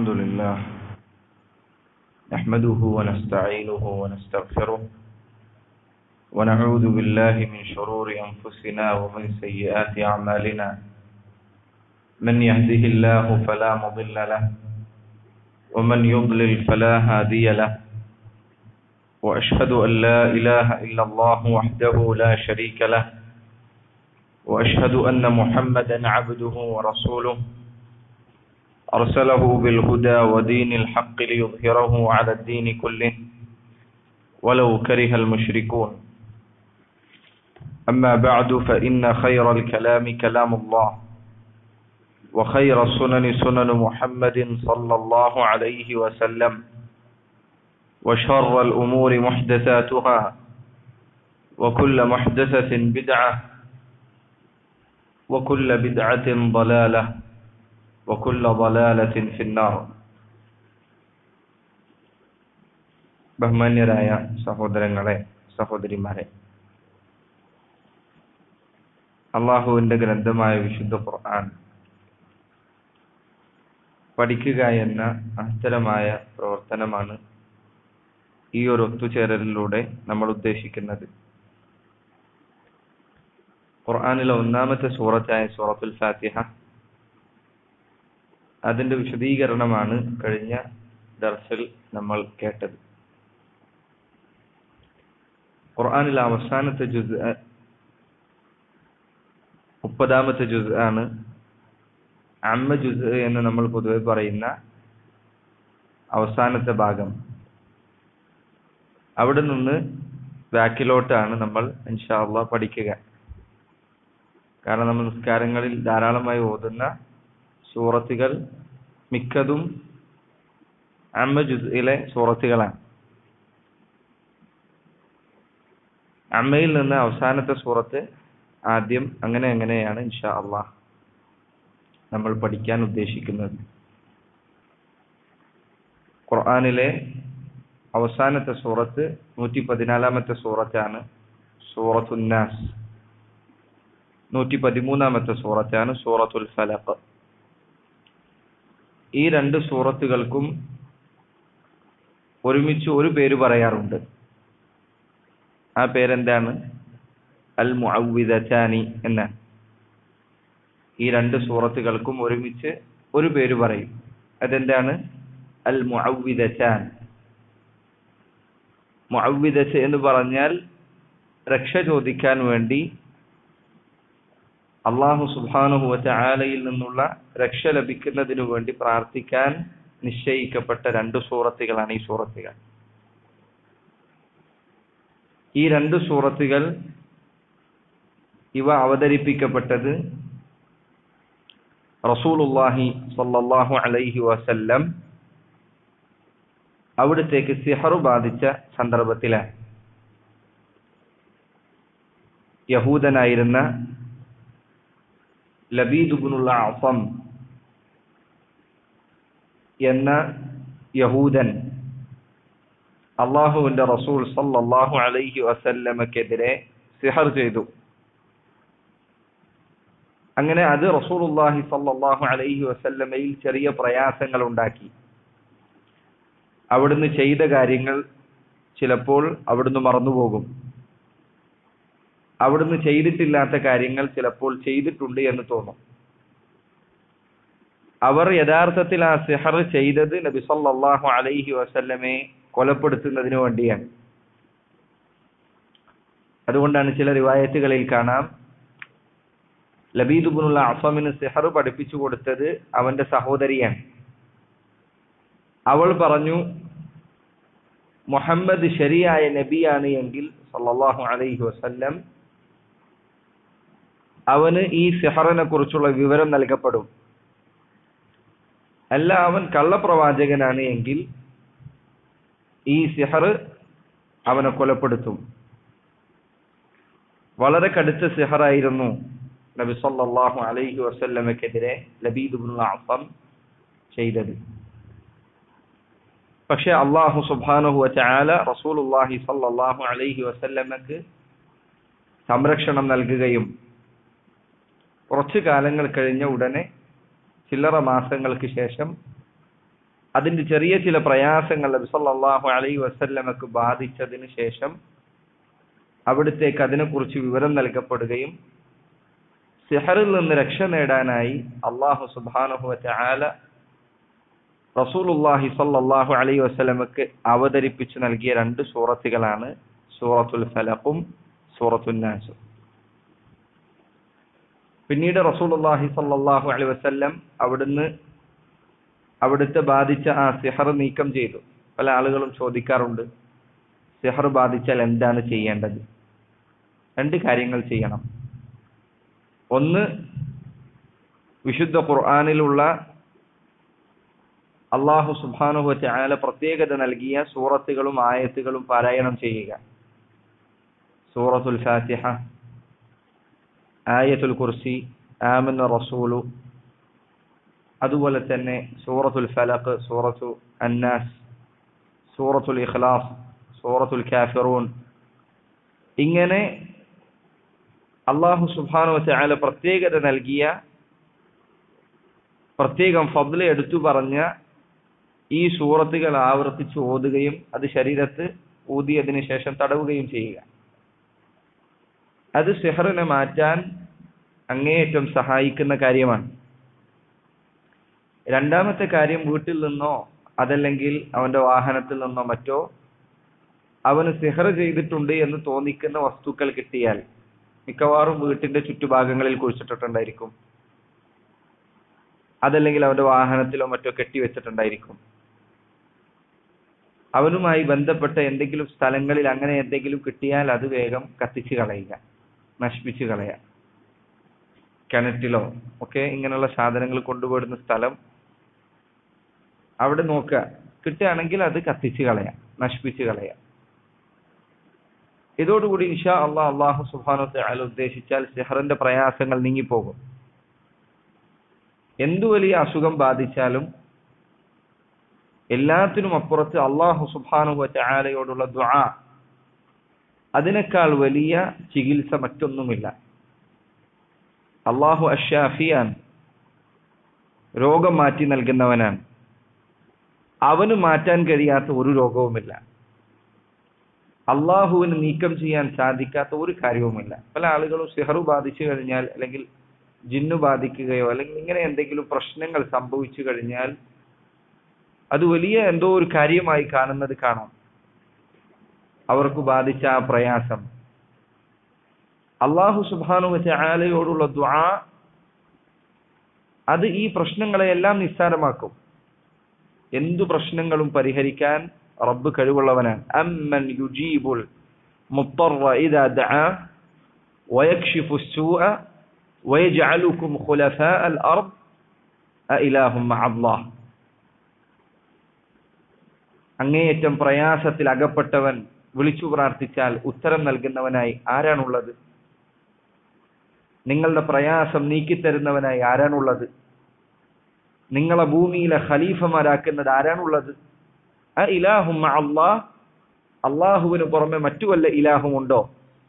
الحمد لله نحمده ونستعينه ونستغفره ونعوذ بالله من شرور أنفسنا ومن سيئات أعمالنا من يهده الله فلا مضل له ومن يضلل فلا هادي له وأشهد أن لا إله إلا الله وحده لا شريك له وأشهد أن محمدا عبده ورسوله أرسله بالهدى ودين الحق ليظهره على الدين كله ولو كره المشركون أما بعد فإن خير الكلام كلام الله وخير السنن سنن محمد صلى الله عليه وسلم وشر الأمور محدثاتها وكل محدثة بدعة وكل بدعة ضلالة وكل ضلالة في النار ബഹുമാന്യരായ സഹോദരങ്ങളെ സഹോദരിമാരെ അള്ളാഹുവിന്റെ ഗ്രന്ഥമായ വിശുദ്ധ ഖുർആൻ പഠിക്കുക എന്ന അസ്ഥിരമായ പ്രവർത്തനമാണ് ഈ ഒരു ഒത്തുചേരലിലൂടെ നമ്മൾ ഉദ്ദേശിക്കുന്നത് ഖുർആനിലെ ഒന്നാമത്തെ സൂറത്തായ സൂറത്തുൽ ഫാത്തിഹ അതിന്റെ വിശദീകരണമാണ് കഴിഞ്ഞ ദർസിൽ നമ്മൾ കേട്ടത് ഖുർആനിലെ അവസാനത്തെ ജുസ് മുപ്പതാമത്തെ ജുസ് ആണ് അമ്മ ജുസ് എന്ന് നമ്മൾ പൊതുവെ പറയുന്ന അവസാനത്തെ ഭാഗം അവിടെ നിന്ന് ബാക്കിലോട്ടാണ് നമ്മൾ ഇൻഷാല്ല പഠിക്കുക കാരണം നമ്മൾ നിസ്കാരങ്ങളിൽ ധാരാളമായി ഓതുന്ന സൂറത്തുകൾ മിക്കതും അമ്മ ജുസിലെ സൂറത്തുകളാണ് അമ്മയിൽ നിന്ന് അവസാനത്തെ സൂറത്ത് ആദ്യം അങ്ങനെ എങ്ങനെയാണ് ഇൻഷാ അള്ളാഹ് നമ്മൾ പഠിക്കാൻ ഉദ്ദേശിക്കുന്നത് ഖുർആാനിലെ അവസാനത്തെ സൂറത്ത് നൂറ്റി പതിനാലാമത്തെ സൂറത്താണ് സൂറത്തുന്നാസ് നൂറ്റി പതിമൂന്നാമത്തെ സൂറത്താണ് സൂറത്തുൽ ഫലഖ് ഈ രണ്ട് സൂറത്തുകൾക്കും ഒരുമിച്ച് ഒരു പേര് പറയാറുണ്ട് ആ പേരെന്താണ് അൽ മുഅവ്വിദാനി എന്നാണ് ഈ രണ്ട് സൂറത്തുകൾക്കും ഒരുമിച്ച് ഒരു പേര് പറയും അതെന്താണ് അൽ മുഅവ്വിദാൻ മുഅവ്വിദത്ത് എന്ന് പറഞ്ഞാൽ രക്ഷ ചോദിക്കാൻ വേണ്ടി അള്ളാഹു സുബാനുഹുവറ്റ ആലയിൽ നിന്നുള്ള രക്ഷ ലഭിക്കുന്നതിനു വേണ്ടി പ്രാർത്ഥിക്കാൻ നിശ്ചയിക്കപ്പെട്ട രണ്ട് സൂറത്തുകളാണ് ഈ സൂറത്തുകൾ ഈ രണ്ട് സൂറത്തുകൾ ഇവ അവതരിപ്പിക്കപ്പെട്ടത് റസൂലുല്ലാഹി സല്ലല്ലാഹു അലൈഹി വസല്ലം അവിടത്തേക്ക് സിഹറു ബാധിച്ച സന്ദർഭത്തിലാണ് യഹൂദനായിരുന്ന ലബീദുബിനുള്ള അസം എന്ന യഹൂദൻ അള്ളാഹുവിന്റെ റസൂൽ സല്ലല്ലാഹു അലൈഹി വസല്ലമക്കെതിരെ സിഹർ ചെയ്തു അങ്ങനെ അത് റസൂലുള്ളാഹി സല്ലല്ലാഹു അലൈഹി വസല്ലമയിൽ ചെറിയ പ്രയാസങ്ങൾ ഉണ്ടാക്കി അവിടുന്ന് ചെയ്ത കാര്യങ്ങൾ ചിലപ്പോൾ അവിടുന്ന് മറന്നുപോകും അവിടുന്ന് ചെയ്തിട്ടില്ലാത്ത കാര്യങ്ങൾ ചിലപ്പോൾ ചെയ്തിട്ടുണ്ട് എന്ന് തോന്നും അവർ യഥാർത്ഥത്തിൽ ആ സിഹർ ചെയ്തത് നബി സല്ലല്ലാഹു അലൈഹി വസല്ലമയെ കൊലപ്പെടുത്തുന്നതിന് വേണ്ടിയാണ് അതുകൊണ്ടാണ് ചില റിവായത്തുകളിൽ കാണാം ലബീദുബിനുള്ള അഫമിന് സിഹർ പഠിപ്പിച്ചു കൊടുത്തത് അവന്റെ സഹോദരിയാണ് അവൾ പറഞ്ഞു മുഹമ്മദ് ശരിയായ നബിയാണ് എങ്കിൽ സല്ലല്ലാഹു അലൈഹി വസല്ലം അവന് ഈ സിഹറിനെ കുറിച്ചുള്ള വിവരം നൽകപ്പെടും അല്ല അവൻ കള്ളപ്രവാചകനാണ് എങ്കിൽ ഈ സിഹർ അവനെ കൊലപ്പെടുത്തും വളരെ കടുത്ത സിഹറായിരുന്നു നബി സല്ലല്ലാഹു അലൈഹി വസല്ലമക്കെതിരെ ലബീദ് ഇബ്നുൽ അസം ചെയ്തത് പക്ഷെ അള്ളാഹു സുബ്ഹാനഹു വതആല റസൂലുള്ളാഹി സല്ലല്ലാഹു അലൈഹി വസല്ലമക്ക് സംരക്ഷണം നൽകുകയും കുറച്ചു കാലങ്ങൾ കഴിഞ്ഞ ഉടനെ ചില്ലറ മാസങ്ങൾക്ക് ശേഷം അതിന്റെ ചെറിയ ചില പ്രയാസങ്ങൾ നബി സല്ലല്ലാഹു അലൈഹി വസല്ലമക്ക് ബാധിച്ചതിന് ശേഷം അവിടത്തേക്ക് അതിനെക്കുറിച്ച് വിവരം നൽകപ്പെടുകയും സിഹറിൽ നിന്ന് രക്ഷ നേടാനായി അള്ളാഹു സുബ്ഹാനഹു വതആല റസൂലുള്ളാഹി സ്വല്ലല്ലാഹു അലൈഹി വസല്ലമക്ക് അവതരിപ്പിച്ചു നൽകിയ രണ്ട് സൂറത്തുകളാണ് സൂറത്തുൽ ഫലഖും സൂറത്തുൽ നാസും പിന്നീട് റസൂലുള്ളാഹി സ്വല്ലല്ലാഹു അലൈഹി വസല്ലം അവിടുന്ന് അവിടുത്തെ ബാധിച്ച ആ സിഹർ നീക്കം ചെയ്തു പല ആളുകളും ചോദിക്കാറുണ്ട് സിഹർ ബാധിച്ചാൽ എന്താണ് ചെയ്യേണ്ടത് രണ്ട് കാര്യങ്ങൾ ചെയ്യണം ഒന്ന് വിശുദ്ധ ഖുർആനിലുള്ള അള്ളാഹു സുബ്ഹാനഹു വതആല പ്രത്യേകത നൽകിയ സൂറത്തുകളും ആയത്തുകളും പാരായണം ചെയ്യുക സൂറത്തുൽ ഫാത്തിഹ ആയത്തുൽ കുർസി ആമന റസൂലു അതുപോലെ തന്നെ സൂറത്തുൽ ഫലഖ് സൂറത്തു അന്നാസ് സൂറത്തുൽ ഇഖ്ലാസ് സൂറത്തുൽ കാഫിറൂൻ ഇങ്ങനെ അള്ളാഹു സുബ്ഹാനഹു വതആല പ്രത്യേകത നൽകിയ പ്രത്യേകം ഫضل എടുത്തു പറഞ്ഞ ഈ സൂറത്തുകൾ ആവർത്തിച്ച് ഓതുകയും അത് ശരീരത്ത് ഊതിയതിനു ശേഷം തടവുകയും ചെയ്യുക അത് സിഹറിനെ മാറ്റാൻ അങ്ങേയറ്റം സഹായിക്കുന്ന കാര്യമാണ് രണ്ടാമത്തെ കാര്യം വീട്ടിൽ നിന്നോ അതല്ലെങ്കിൽ അവന്റെ വാഹനത്തിൽ നിന്നോ മറ്റോ അവന് സിഹർ ചെയ്തിട്ടുണ്ട് എന്ന് തോന്നിക്കുന്ന വസ്തുക്കൾ കിട്ടിയാൽ മിക്കവാറും വീട്ടിന്റെ ചുറ്റുഭാഗങ്ങളിൽ കുഴിച്ചിട്ടിട്ടുണ്ടായിരിക്കും അതല്ലെങ്കിൽ അവന്റെ വാഹനത്തിലോ മറ്റോ കെട്ടിവെച്ചിട്ടുണ്ടായിരിക്കും അവനുമായി ബന്ധപ്പെട്ട എന്തെങ്കിലും സ്ഥലങ്ങളിൽ അങ്ങനെ എന്തെങ്കിലും കിട്ടിയാൽ അത് വേഗം കത്തിച്ചു കളയുക നശിപ്പിച്ചു കളയുക കിണറ്റിലോ ഒക്കെ ഇങ്ങനെയുള്ള സാധനങ്ങൾ കൊണ്ടുപോടുന്ന സ്ഥലം അവിടെ നോക്കുക കിട്ടുകയാണെങ്കിൽ അത് കത്തിച്ചു കളയാം നശിപ്പിച്ചു കളയാം ഇതോടുകൂടി ഇൻഷാ അള്ളാഹ് അള്ളാഹു സുബാനത്തെ അയാൾ ഉദ്ദേശിച്ചാൽ സിഹറിന്റെ പ്രയാസങ്ങൾ നീങ്ങിപ്പോകും എന്തു വലിയ അസുഖം ബാധിച്ചാലും എല്ലാത്തിനും അപ്പുറത്ത് അള്ളാഹു സുബാനു ആലയോടുള്ള ദ്വാ അതിനേക്കാൾ വലിയ ചികിത്സ മറ്റൊന്നുമില്ല അള്ളാഹു അഷാഫിയാൻ രോഗം മാറ്റി നൽകുന്നവനാണ് അവന് മാറ്റാൻ കഴിയാത്ത ഒരു രോഗവുമില്ല അള്ളാഹുവിന് നീക്കം ചെയ്യാൻ സാധിക്കാത്ത ഒരു കാര്യവുമില്ല പല ആളുകളും സിഹറു ബാധിച്ചു കഴിഞ്ഞാൽ അല്ലെങ്കിൽ ജിന്നു ബാധിക്കുകയോ അല്ലെങ്കിൽ ഇങ്ങനെ എന്തെങ്കിലും പ്രശ്നങ്ങൾ സംഭവിച്ചു കഴിഞ്ഞാൽ അത് വലിയ എന്തോ ഒരു കാര്യമായി കാണുന്നത് കാണാം അവർക്ക് ബാധിച്ച ആ പ്രയാസം അള്ളാഹു സുബാനു ആലയോടുള്ള ദ്വാ അത് ഈ പ്രശ്നങ്ങളെയെല്ലാം നിസ്സാരമാക്കും എന്തു പ്രശ്നങ്ങളും പരിഹരിക്കാൻ റബ്ബ് കഴിവുള്ളവനാണ് അമ്മൻ യുജീബുൽ മുത്തറ ഇദാ ദഅ വയക്ഷിഫു السوء ويجعلكم خلفاء الأرض أإله مع الله അങ്ങേയറ്റം പ്രയാസത്തിൽ അകപ്പെട്ടവൻ വിളിച്ചു പ്രാർത്ഥിച്ചാൽ ഉത്തരം നൽകുന്നവനായി ആരാണുള്ളത് നിങ്ങളുടെ പ്രയാസം നീക്കിത്തരുന്നവനായി ആരാണുള്ളത് നിങ്ങളെ ഭൂമിയിലെ ഖലീഫമാരാക്കുന്നത് ആരാണുള്ളത് ആ ഇലാഹും അള്ളാഹ് അള്ളാഹുവിന് പുറമെ മറ്റു വല്ല ഇലാഹുമുണ്ടോ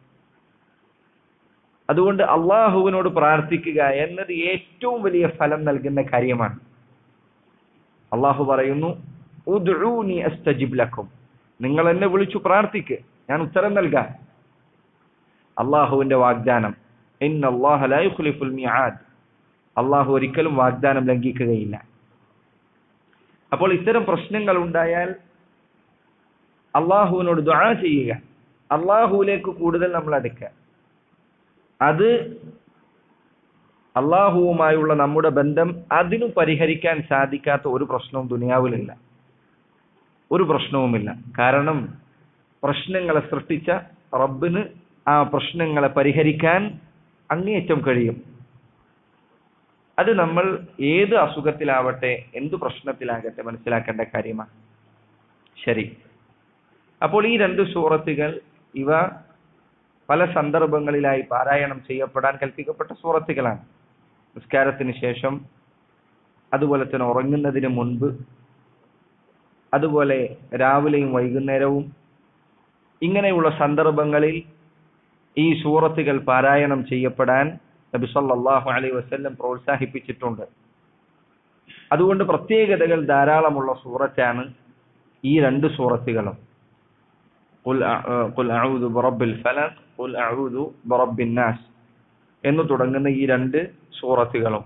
അതുകൊണ്ട് അള്ളാഹുവിനോട് പ്രാർത്ഥിക്കുക എന്നത് ഏറ്റവും വലിയ ഫലം നൽകുന്ന കാര്യമാണ് അള്ളാഹു പറയുന്നു ഉദ്ഊനി അസ്തജിബ് ലക്കും നിങ്ങൾ എന്നെ വിളിച്ചു പ്രാർത്ഥിക്ക് ഞാൻ ഉത്തരം നൽകാം അള്ളാഹുവിന്റെ വാഗ്ദാനം ഇന്ന അല്ലാഹ ലാ യുഖ്ലിഫുൽ മിആദ് അള്ളാഹു ഒരിക്കലും വാഗ്ദാനം ലംഘിക്കുകയില്ല അപ്പോൾ ഇത്തരം പ്രശ്നങ്ങൾ ഉണ്ടായാൽ അള്ളാഹുവിനോട് ദുആ ചെയ്യുക അള്ളാഹുവിലേക്ക് കൂടുതൽ നമ്മൾ അടുക്കുക അത് അള്ളാഹുവുമായുള്ള നമ്മുടെ ബന്ധം അതിനു പരിഹരിക്കാൻ സാധിക്കാത്ത ഒരു പ്രശ്നവും ദുനിയാവിലില്ല ഒരു പ്രശ്നവുമില്ല കാരണം പ്രശ്നങ്ങളെ സൃഷ്ടിച്ച റബ്ബിന് ആ പ്രശ്നങ്ങളെ പരിഹരിക്കാൻ അങ്ങേയറ്റം കഴിയും അത് നമ്മൾ ഏത് അസുഖത്തിലാവട്ടെ എന്തു പ്രശ്നത്തിലാകട്ടെ മനസ്സിലാക്കേണ്ട കാര്യമാണ് ശരി അപ്പോൾ ഈ രണ്ട് സൂറത്തുകൾ ഇവ പല സന്ദർഭങ്ങളിലായി പാരായണം ചെയ്യപ്പെടാൻ കൽപ്പിക്കപ്പെട്ട സൂറത്തുകളാണ് നിസ്കാരത്തിന് ശേഷം അതുപോലെ തന്നെ ഉറങ്ങുന്നതിന് മുൻപ് അതുപോലെ രാവിലെയും വൈകുന്നേരവും ഇങ്ങനെയുള്ള സന്ദർഭങ്ങളിൽ ഈ സൂറത്തുകൾ പാരായണം ചെയ്യപ്പെടാൻ നബി സല്ലല്ലാഹു അലൈഹി വസല്ലം പ്രോത്സാഹിപ്പിച്ചിട്ടുണ്ട് അതുകൊണ്ട് പ്രത്യേകതകൾ ധാരാളമുള്ള സൂറത്താണ് ഈ രണ്ട് സൂറത്തുകളും ഖുൽ അ- ഖുൽ അഊദു ബിറബ്ബിൽ ഫലഖ് ഖുൽ അഊദു ബിറബ്ബിൻ നാസ് എന്ന് തുടങ്ങുന്ന ഈ രണ്ട് സൂറത്തുകളും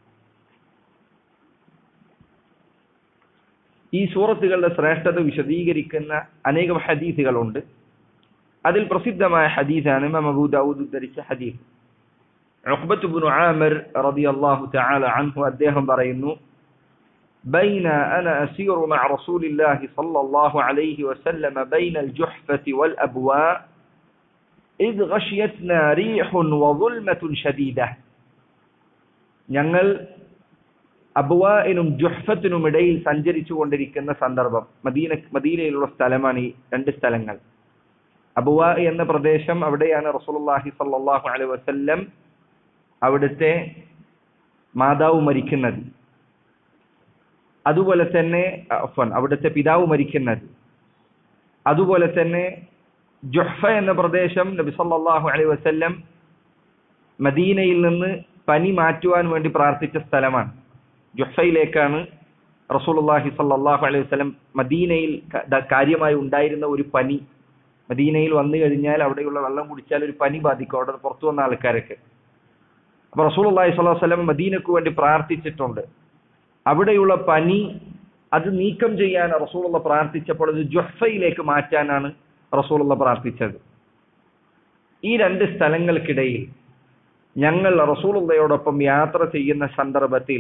ഈ സൂറത്തുകളുടെ ശ്രേഷ്ഠത വിശദീകരിക്കുന്ന അനേകം ഹദീസുകളുണ്ട് അതിൽ പ്രസിദ്ധമായ ഹദീസാണ് ഇമാം അബൂ ദാവൂദ് ഉദ്ധരിച്ച ഹദീസ് ഉഖ്ബത്ത് ഇബ്നു ആമിർ റളിയല്ലാഹു തആല അൻഹു അദ്ദേഹം പറയുന്നു بين أنا أسير مع رسول الله صلى الله عليه وسلم بين الجحفة والأبواء إذ غشيتنا ريح وظلمة شديدة ഞങ്ങൾ അബുവാനും ജുഹ്ഫത്തിനും ഇടയിൽ സഞ്ചരിച്ചു കൊണ്ടിരിക്കുന്ന സന്ദർഭം മദീന മദീനയിലുള്ള സ്ഥലമാണ് ഈ രണ്ട് സ്ഥലങ്ങൾ അബുവ എന്ന പ്രദേശം അവിടെയാണ് റസൂലുള്ളാഹി സ്വല്ലല്ലാഹു അലൈഹി വസല്ലം അവിടുത്തെ മാതാവ് മരിക്കുന്നത് അതുപോലെ തന്നെ അഫ്വാൻ അവിടുത്തെ പിതാവ് മരിക്കുന്നത് അതുപോലെ തന്നെ ജുഹ്ഫ എന്ന പ്രദേശം നബി സല്ലല്ലാഹു അലൈഹി വസല്ലം മദീനയിൽ നിന്ന് പനി മാറ്റുവാൻ വേണ്ടി പ്രാർത്ഥിച്ച സ്ഥലമാണ് ജുഹ്ഫയിലേക്കാണ് റസൂലുള്ളാഹി സല്ലല്ലാഹു അലൈഹി വസല്ലം മദീനയിൽ ക- ദ- കാര്യമായി ഉണ്ടായിരുന്ന ഒരു പനി മദീനയിൽ വന്നു കഴിഞ്ഞാൽ അവിടെയുള്ള വെള്ളം കുടിച്ചാൽ ഒരു പനി ബാധിക്കും അവിടെ പുറത്തു വന്ന ആൾക്കാരൊക്കെ അപ്പൊ റസൂലുള്ളാഹി സ്വല്ലല്ലാഹു അലൈഹി വസല്ലം മദീനക്ക് വേണ്ടി പ്രാർത്ഥിച്ചിട്ടുണ്ട് അവിടെയുള്ള പനി അത് നീക്കം ചെയ്യാൻ റസൂലുള്ള പ്രാർത്ഥിച്ചപ്പോൾ അത് ജുഹ്ഫയിലേക്ക് മാറ്റാനാണ് റസൂലുള്ള പ്രാർത്ഥിച്ചത് ഈ രണ്ട് സ്ഥലങ്ങൾക്കിടയിൽ ഞങ്ങൾ റസൂലുള്ളയോടൊപ്പം യാത്ര ചെയ്യുന്ന സന്ദർഭത്തിൽ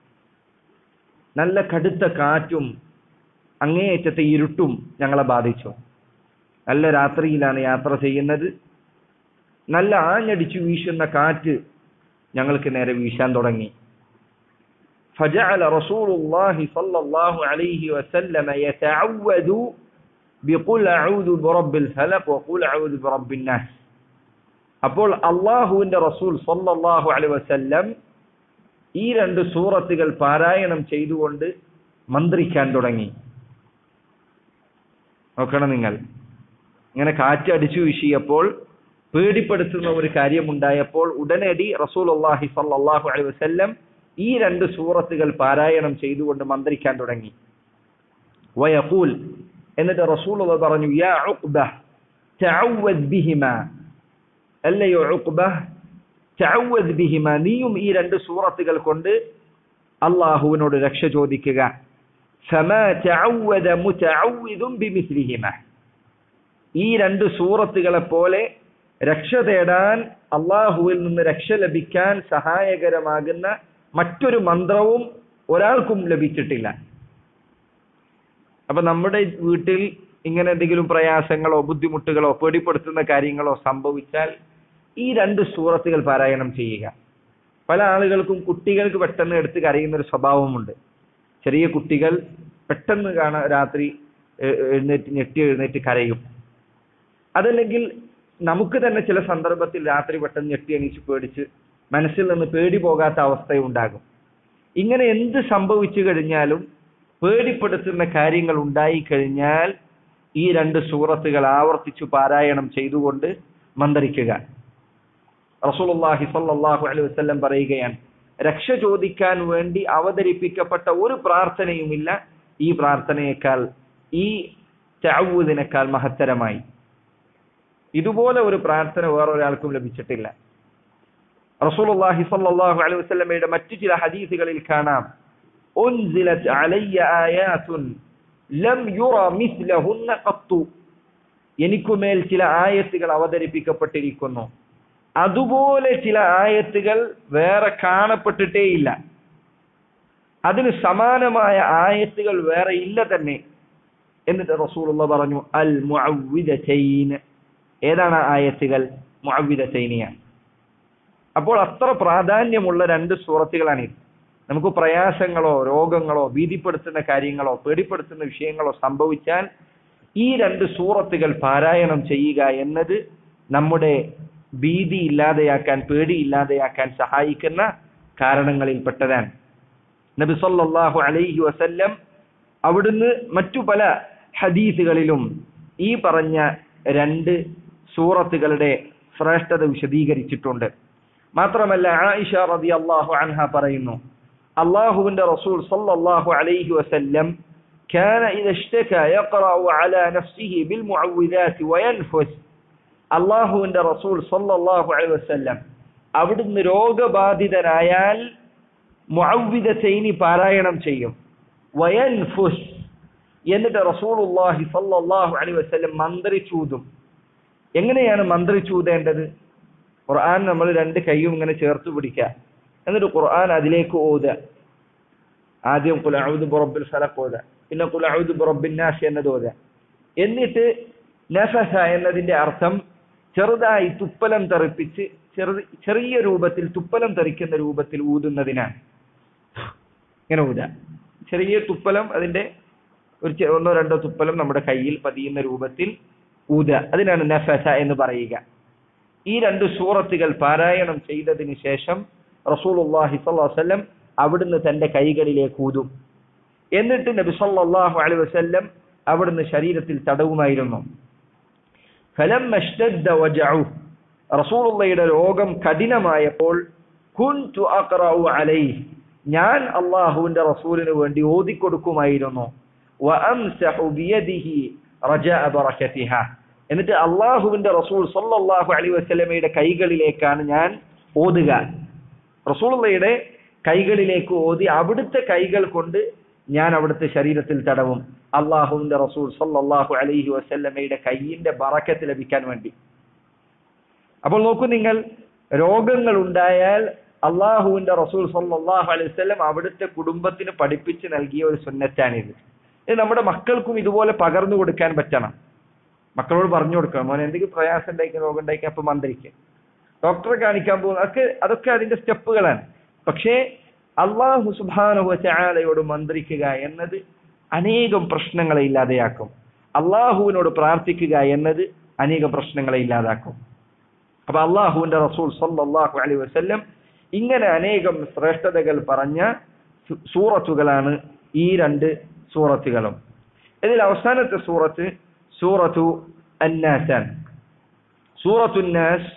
നല്ല കടുത്ത കാറ്റും അങ്ങേയറ്റത്തെ ഇരുട്ടും ഞങ്ങളെ ബാധിച്ചു നല്ല രാത്രിയിലാണ് യാത്ര ചെയ്യുന്നത് നല്ല ആഞ്ഞടിച്ചു വീശുന്ന കാറ്റ് ഞങ്ങൾക്ക് നേരെ വീശാൻ തുടങ്ങി فجعل رسول الله صلى الله عليه وسلم يتعوذ بقل أعوذ برب الفلق وقل أعوذ برب الناس അപ്പോൾ അള്ളാഹുവിന്റെ റസൂൽ സല്ലല്ലാഹു അലൈഹി വസല്ലം ഈ രണ്ട് സൂറത്തുകൾ പാരായണം ചെയ്തുകൊണ്ട് മന്ത്രിക്കാൻ തുടങ്ങി നോക്കണം നിങ്ങൾ ഇങ്ങനെ കാറ്റ് അടിച്ചു വീശിയപ്പോൾ പേടിപ്പെടുത്തുന്ന ഒരു കാര്യമുണ്ടായപ്പോൾ ഉടനടി റസൂൽ അള്ളാഹി സല്ലല്ലാഹു അലൈഹി വസല്ലം ഈ രണ്ട് സൂറത്തുകൾ പാരായണം ചെയ്തുകൊണ്ട് മന്ത്രിക്കാൻ തുടങ്ങി വയഖൂൽ എന്നിട്ട് റസൂൽ പറഞ്ഞു യാ ഉഖ്ബ തഅവദ് ബിഹിമ അല്ലയോ ഉഖ്ബ തഅവദ് ബിഹിമ നീയും ഈ രണ്ട് സൂറത്തുകൾ കൊണ്ട് അള്ളാഹുവിനോട് രക്ഷ ചോദിക്കുക ഫമാ തഅവദ മുതഅവ്വിദുൻ ബിമിസ്ലിഹിമ ഈ രണ്ട് സൂറത്തുകളെ പോലെ രക്ഷ തേടാൻ അള്ളാഹുവിൽ നിന്ന് രക്ഷ ലഭിക്കാൻ സഹായകരമാകുന്ന മറ്റൊരു മന്ത്രവും ഒരാൾക്കും ലഭിച്ചിട്ടില്ല അപ്പൊ നമ്മുടെ വീട്ടിൽ ഇങ്ങനെ എന്തെങ്കിലും പ്രയാസങ്ങളോ ബുദ്ധിമുട്ടുകളോ പേടിപ്പെടുത്തുന്ന കാര്യങ്ങളോ സംഭവിച്ചാൽ ഈ രണ്ട് സൂറത്തുകൾ പാരായണം ചെയ്യുക പല ആളുകൾക്കും കുട്ടികൾക്ക് പെട്ടെന്ന് എടുത്ത് കരയുന്ന ഒരു സ്വഭാവമുണ്ട് ചെറിയ കുട്ടികൾ പെട്ടെന്ന് കാണാൻ രാത്രി എ- എഴുന്നേറ്റ് ഞെട്ടി എഴുന്നേറ്റ് കരയും അതല്ലെങ്കിൽ നമുക്ക് തന്നെ ചില സന്ദർഭത്തിൽ രാത്രി പെട്ടെന്ന് ഞെട്ടി എണീച്ച് പേടിച്ച് മനസ്സിൽ നിന്ന് പേടി പോകാത്ത അവസ്ഥയുണ്ടാകും ഇങ്ങനെ എന്ത് സംഭവിച്ചു കഴിഞ്ഞാലും പേടിപ്പെടുത്തുന്ന കാര്യങ്ങൾ ഉണ്ടായി കഴിഞ്ഞാൽ ഈ രണ്ട് സൂറത്തുകൾ ആവർത്തിച്ചു പാരായണം ചെയ്തുകൊണ്ട് മന്ത്രിക്കുക റസൂലുള്ളാഹി സ്വല്ലല്ലാഹു അലൈഹി വസല്ലം പറയുകയാണ് രക്ഷ ചോദിക്കാൻ വേണ്ടി അവതരിപ്പിക്കപ്പെട്ട ഒരു പ്രാർത്ഥനയുമില്ല ഈ പ്രാർത്ഥനയേക്കാൾ ഈ തഅവൂദിനേക്കാൾ മഹത്തരമായി ഇതുപോലെ ഒരു പ്രാർത്ഥന വേറൊരാൾക്കും ലഭിച്ചിട്ടില്ല റസൂലുള്ളാഹി സ്വല്ലല്ലാഹു അലൈഹി വസല്ലമയുടെ മറ്റു ചില ഹദീസുകളിൽ കാണാം ഉൻസിലത് അലയ്യ ആയാതുൻ ലം യുറ മിസ്ലഹുന്ന ഖത്തു എനിക്കുമേൽ ചില ആയത്തുകൾ അവതരിപ്പിക്കപ്പെട്ടിരിക്കുന്നു അതുപോലെ ചില ആയത്തുകൾ വേറെ കാണപ്പെട്ടിട്ടേയില്ല അതിന് സമാനമായ ആയത്തുകൾ വേറെ ഇല്ല തന്നെ എന്നിട്ട് റസൂലുള്ള പറഞ്ഞു അൽ മുഅവ്വിദതൈൻ ഏതാണ് ആ ആയത്തുകൾ മുഅവ്വിദതൈനിയാണ് അപ്പോൾ അത്ര പ്രാധാന്യമുള്ള രണ്ട് സൂറത്തുകളാണിത് നമുക്ക് പ്രയാസങ്ങളോ രോഗങ്ങളോ ഭീതിപ്പെടുത്തുന്ന കാര്യങ്ങളോ പേടിപ്പെടുത്തുന്ന വിഷയങ്ങളോ സംഭവിച്ചാൽ ഈ രണ്ട് സൂറത്തുകൾ പാരായണം ചെയ്യുക എന്നത് നമ്മുടെ ഭീതി ഇല്ലാതെയാക്കാൻ പേടി ഇല്ലാതെയാക്കാൻ സഹായിക്കുന്ന കാരണങ്ങളിൽപ്പെട്ടതാണ് നബി സല്ലല്ലാഹു അലൈഹി വസല്ലം അവിടുന്ന് മറ്റു പല ഹദീസുകളിലും ഈ പറഞ്ഞ രണ്ട് സൂറത്തുകളുടെ ശ്രേഷ്ഠത വിശദീകരിച്ചിട്ടുണ്ട് മാത്രമല്ല ആയിഷ റളിയല്ലാഹു അൻഹ പറയുന്നു അള്ളാഹുവിന്റെ റസൂൽ സല്ലല്ലാഹു അലൈഹി വസല്ലം كان إذا اشتكى يقرأ على نفسه بالمعوذات وينفس അള്ളാഹുവിന്റെ റസൂൽ സല്ലല്ലാഹു അലൈഹി വസല്ലം അവിടുന്ന് രോഗബാധിതനായാൽ മുഅവ്വിദതൈനി പാരായണം ചെയ്യും വയൻഫുസ് എന്നിട്ട് റസൂലുള്ളാഹി സല്ലല്ലാഹു അലൈഹി വസല്ലം മന്ത്രിച്ചൂതും എങ്ങനെയാണ് മന്ത്രിച്ചൂതേണ്ടത് ഖുർആൻ നമ്മൾ രണ്ട് കൈയും ഇങ്ങനെ ചേർത്ത് പിടിക്കുക എന്നിട്ട് ഖുർആൻ അതിലേക്ക് ഓതുക ആദ്യം ഖുൽ അഊദു ബിറബ്ബിൽ ഫലഖ് ഓതുക പിന്നെ ഖുൽ അഊദു ബിറബ്ബിൻ നാസ് എന്നത് ഓതുക എന്നിട്ട് നഫസ എന്നതിന്റെ അർത്ഥം ചെറുതായി തുപ്പലം തെറിപ്പിച്ച് ചെറു ചെറിയ രൂപത്തിൽ തുപ്പലം തെറിക്കുന്ന രൂപത്തിൽ ഊതുന്നതിനാണ് ഇങ്ങനെ ഊതുക ചെറിയ തുപ്പലം അതിന്റെ ഒരു ചെ- ഒന്നോ രണ്ടോ തുപ്പലം നമ്മുടെ കയ്യിൽ പതിയുന്ന രൂപത്തിൽ ഊതുക അതിനാണ് നഫസ എന്ന് പറയുക ഈ രണ്ട് സൂറത്തുകൾ പാരായണം ചെയ്തതിന് ശേഷം റസൂലുള്ളാഹി സ്വല്ലല്ലാഹു അലൈഹി വസല്ലം അവിടുന്ന് തന്റെ കൈകളിലേക്ക് ഊതും എന്നിട്ട് നബി സല്ലല്ലാഹു അലൈഹി വസല്ലം അവിടുന്ന് ശരീരത്തിൽ തടവുമായിരുന്നു ഫലമ്മ اشتد وجعه റസൂലുള്ളയുടെ രോഗം കഠിനമായപ്പോൾ കുൻതു അഖറഉ അലൈഹി ഞാൻ അള്ളാഹുവിന്റെ റസൂലിന് വേണ്ടി ഓതിക്കൊടുക്കുമായിരുന്നു വഅംസഹു ബിയദിഹി റജാഅ ബറകതിഹ എന്നിട്ട് അള്ളാഹുവിന്റെ റസൂൽ സല്ലല്ലാഹു അലൈഹി വസല്ലമയുടെ കൈകളിലേക്കാണ് ഞാൻ ഓതുക റസൂലുള്ളയുടെ കൈകളിലേക്ക് ഓതി അവിടുത്തെ കൈകൾ കൊണ്ട് ഞാൻ അവിടുത്തെ ശരീരത്തിൽ തടവും അള്ളാഹുവിന്റെ റസൂൽ സല്ലല്ലാഹു അലൈഹി വസല്ലമയുടെ കൈയിന്റെ ബറക്കത്ത് ലഭിക്കാൻ വേണ്ടി അപ്പോൾ നോക്കൂ നിങ്ങൾ രോഗങ്ങൾ ഉണ്ടായാൽ അള്ളാഹുവിന്റെ റസൂൽ സല്ലല്ലാഹു അലൈഹി വസല്ലം അവിടുത്തെ കുടുംബത്തിന് പഠിപ്പിച്ച് നൽകിയ ഒരു സുന്നത്താണിത് ഇത് നമ്മുടെ മക്കൾക്കും ഇതുപോലെ പകർന്നു കൊടുക്കാൻ പറ്റണം മക്കളോട് പറഞ്ഞു കൊടുക്കണം മോനെ എന്തെങ്കിലും പ്രയാസം ഉണ്ടായിരിക്കും രോഗം ഉണ്ടായിരിക്കും അപ്പൊ മന്ത്രിക്കുക ഡോക്ടറെ കാണിക്കാൻ പോകുന്ന അതൊക്കെ അതൊക്കെ അതിന്റെ സ്റ്റെപ്പുകളാണ് പക്ഷേ അള്ളാഹു സുബാനുഹ ചാലയോട് മന്ത്രിക്കുക എന്നത് അനേകം പ്രശ്നങ്ങളെ ഇല്ലാതെയാക്കും അള്ളാഹുവിനോട് പ്രാർത്ഥിക്കുക എന്നത് അനേകം പ്രശ്നങ്ങളെ ഇല്ലാതാക്കും അപ്പൊ അള്ളാഹുവിന്റെ റസൂൽ സല്ലല്ലാഹു അലൈഹി വസല്ലം ഇങ്ങനെ അനേകം ശ്രേഷ്ഠതകൾ പറഞ്ഞ സു- സൂറത്തുകളാണ് ഈ രണ്ട് സൂറത്തുകളും ഇതിൽ അവസാനത്തെ സൂറത്ത് സൂറത്തു അന്നാസാൻ സൂറത്തു നാസ്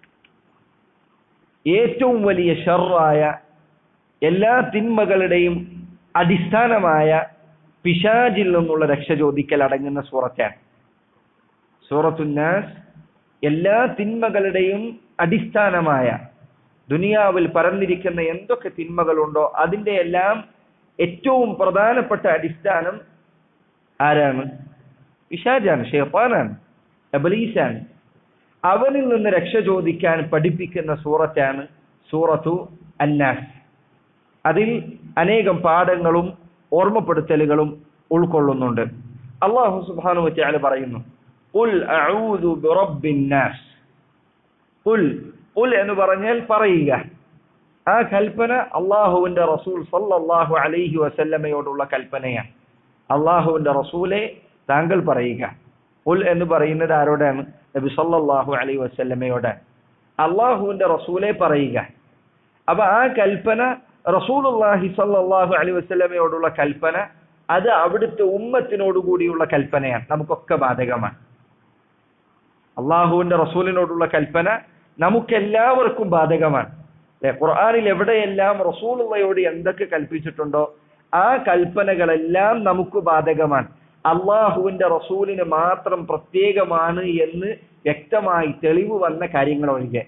ഏറ്റവും വലിയ ഷർറായ എല്ലാ തിന്മകളുടെയും അടിസ്ഥാനമായ പിശാജിൽ നിന്നുള്ള രക്ഷ ചോദിക്കൽ അടങ്ങുന്ന സൂറത്താണ് സൂറത്തുന്നാസ് എല്ലാ തിന്മകളുടെയും അടിസ്ഥാനമായ ദുനിയാവിൽ പരന്നിരിക്കുന്ന എന്തൊക്കെ തിന്മകളുണ്ടോ അതിന്റെ എല്ലാം ഏറ്റവും പ്രധാനപ്പെട്ട അടിസ്ഥാനം ആരാണ് പിശാജാണ് ഷെയ്ത്താനാണ് എബലീസാണ് അവനിൽ നിന്ന് രക്ഷ ചോദിക്കാൻ പഠിപ്പിക്കുന്ന സൂറത്താണ് സൂറത്തു അന്നാസ് അതിൽ അനേകം പാഠങ്ങളും ഓർമ്മപ്പെടുത്തലുകളും ഉൾക്കൊള്ളുന്നുണ്ട് അള്ളാഹു സുബ്ഹാനഹു വതആല പറയുന്നു ഖുൽ അഊദു ബിറബ്ബിൻ നാസ് ഖുൽ ഖുൽ എന്ന് പറഞ്ഞാൽ പറയുക ആ കൽപ്പന അള്ളാഹുവിന്റെ റസൂൽ സല്ലല്ലാഹു അലൈഹി വസല്ലമയോടുള്ള കൽപ്പനയാണ് അള്ളാഹുവിന്റെ റസൂലെ താങ്കൾ പറയുക ഖുൽ എന്ന് പറയുന്നത് ആരോടാണ് നബി സല്ലല്ലാഹു അലൈഹി വസല്ലമയോടാണ് അള്ളാഹുവിന്റെ റസൂലെ പറയുക അപ്പൊ ആ കൽപ്പന റസൂലുള്ളാഹി സല്ലല്ലാഹു അലൈഹി വസല്ലമയോടുള്ള കൽപ്പന അത് അവിടുത്തെ ഉമ്മത്തിനോട് കൂടിയുള്ള കൽപ്പനയാണ് നമുക്കൊക്കെ ബാധകമാണ് അള്ളാഹുവിന്റെ റസൂലിനോടുള്ള കൽപ്പന നമുക്കെല്ലാവർക്കും ബാധകമാണ് അല്ലെ ഖുർആനിൽ എവിടെയെല്ലാം റസൂലുള്ളയോട് എന്തൊക്കെ കൽപ്പിച്ചിട്ടുണ്ടോ ആ കൽപ്പനകളെല്ലാം നമുക്ക് ബാധകമാണ് അള്ളാഹുവിന്റെ റസൂലിന് മാത്രം പ്രത്യേകമാണ് എന്ന് വ്യക്തമായി തെളിവ് വന്ന കാര്യങ്ങൾ ഒഴികെ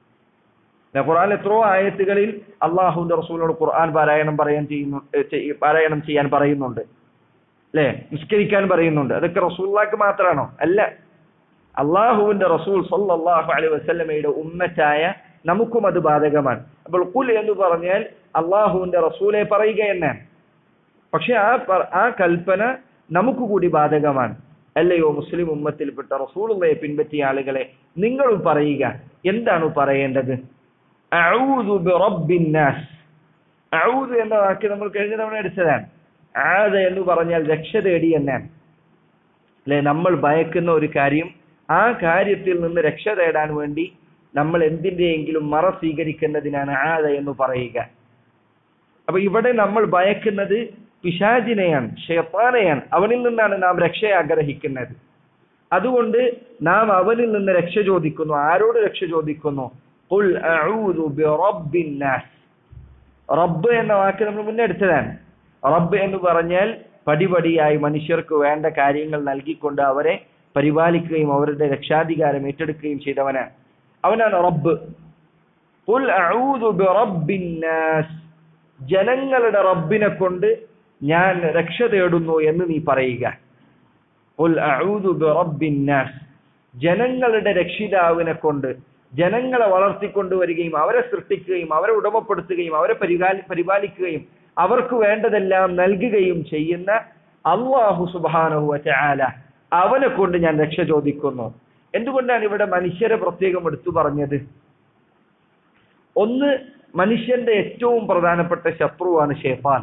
ദേ ഖുർആൻ എത്രയോ ആയത്തുകളിൽ അള്ളാഹുവിന്റെ റസൂലിനോട് ഖുർആൻ പാരായണം പറയാൻ ചെയ്യുന്നു ഏ, ചെയ്- പാരായണം ചെയ്യാൻ പറയുന്നുണ്ട് അല്ലെ നിസ്കരിക്കാൻ പറയുന്നുണ്ട് അതൊക്കെ റസൂള്ളാക്ക് മാത്രമാണോ അല്ല അള്ളാഹുവിന്റെ റസൂൽ സല്ലല്ലാഹു അലൈഹി വസല്ലമയുടെ ഉമ്മറ്റായ നമുക്കും അത് ബാധകമാണ് അപ്പോൾ കുൽ എന്ന് പറഞ്ഞാൽ അള്ളാഹുവിന്റെ റസൂലെ പറയുക എന്നാണ് പക്ഷെ ആ പ- ആ കൽപ്പന നമുക്ക് കൂടി ബാധകമാണ് അല്ലയോ മുസ്ലിം ഉമ്മത്തിൽപ്പെട്ട റസൂലുള്ളയെ പിൻപറ്റിയ ആളുകളെ നിങ്ങളും പറയുക എന്താണ് പറയേണ്ടത് അഊദു ബിറബ്ബിൻ നാസ് അഊദു എന്ന വാക്ക് നമ്മൾ കഴിഞ്ഞ തവണ എടുത്തതാണ് ആദ എന്ന് പറഞ്ഞാൽ രക്ഷ തേടി എന്നാണ് അല്ലെ നമ്മൾ ഭയക്കുന്ന ഒരു കാര്യം ആ കാര്യത്തിൽ നിന്ന് രക്ഷ തേടാൻ വേണ്ടി നമ്മൾ എന്തിന്റെയെങ്കിലും മറ സ്വീകരിക്കുന്നതിനാണ് ആദ എന്ന് പറയുക അപ്പൊ ഇവിടെ നമ്മൾ ഭയക്കുന്നത് പിശാചിനെയാണ് ഷെയ്ത്താനെയാണ് അവനിൽ നിന്നാണ് നാം രക്ഷ ആഗ്രഹിക്കുന്നത് അതുകൊണ്ട് നാം അവനിൽ നിന്ന് രക്ഷ ചോദിക്കുന്നു ആരോട് രക്ഷ ചോദിക്കുന്നു ഖുൽ അഊദു ബിറബ്ബിൻ നാസ് റബ്ബ് എന്ന വാക്ക് നമ്മൾ മുന്നെടുത്തതാണ് റബ്ബ് എന്ന് പറഞ്ഞാൽ പടിപടിയായി മനുഷ്യർക്ക് വേണ്ട കാര്യങ്ങൾ നൽകിക്കൊണ്ട് അവരെ പരിപാലിക്കുകയും അവരുടെ രക്ഷാധികാരം ഏറ്റെടുക്കുകയും ചെയ്തവനാണ് അവനാണ് റബ്ബ് ഖുൽ അഊദു ബിറബ്ബിൻ നാസ് ജനങ്ങളുടെ റബ്ബിനെ കൊണ്ട് ഞാൻ രക്ഷ തേടുന്നു എന്ന് നീ പറയുക ഖുൽ അഊദു ബിറബ്ബിൻ നാസ് ജനങ്ങളുടെ രക്ഷിതാവിനെ കൊണ്ട് ജനങ്ങളെ വളർത്തിക്കൊണ്ടുവരികയും അവരെ സൃഷ്ടിക്കുകയും അവരെ ഉടമപ്പെടുത്തുകയും അവരെ പരിപാലി പരിപാലിക്കുകയും അവർക്ക് വേണ്ടതെല്ലാം നൽകുകയും ചെയ്യുന്ന അള്ളാഹു സുബാനഹു ചാല അവനെ കൊണ്ട് ഞാൻ രക്ഷ ചോദിക്കുന്നു എന്തുകൊണ്ടാണ് ഇവിടെ മനുഷ്യരെ പ്രത്യേകം എടുത്തു പറഞ്ഞത് ഒന്ന് മനുഷ്യന്റെ ഏറ്റവും പ്രധാനപ്പെട്ട ശത്രുവാണ് ഷെഫാൻ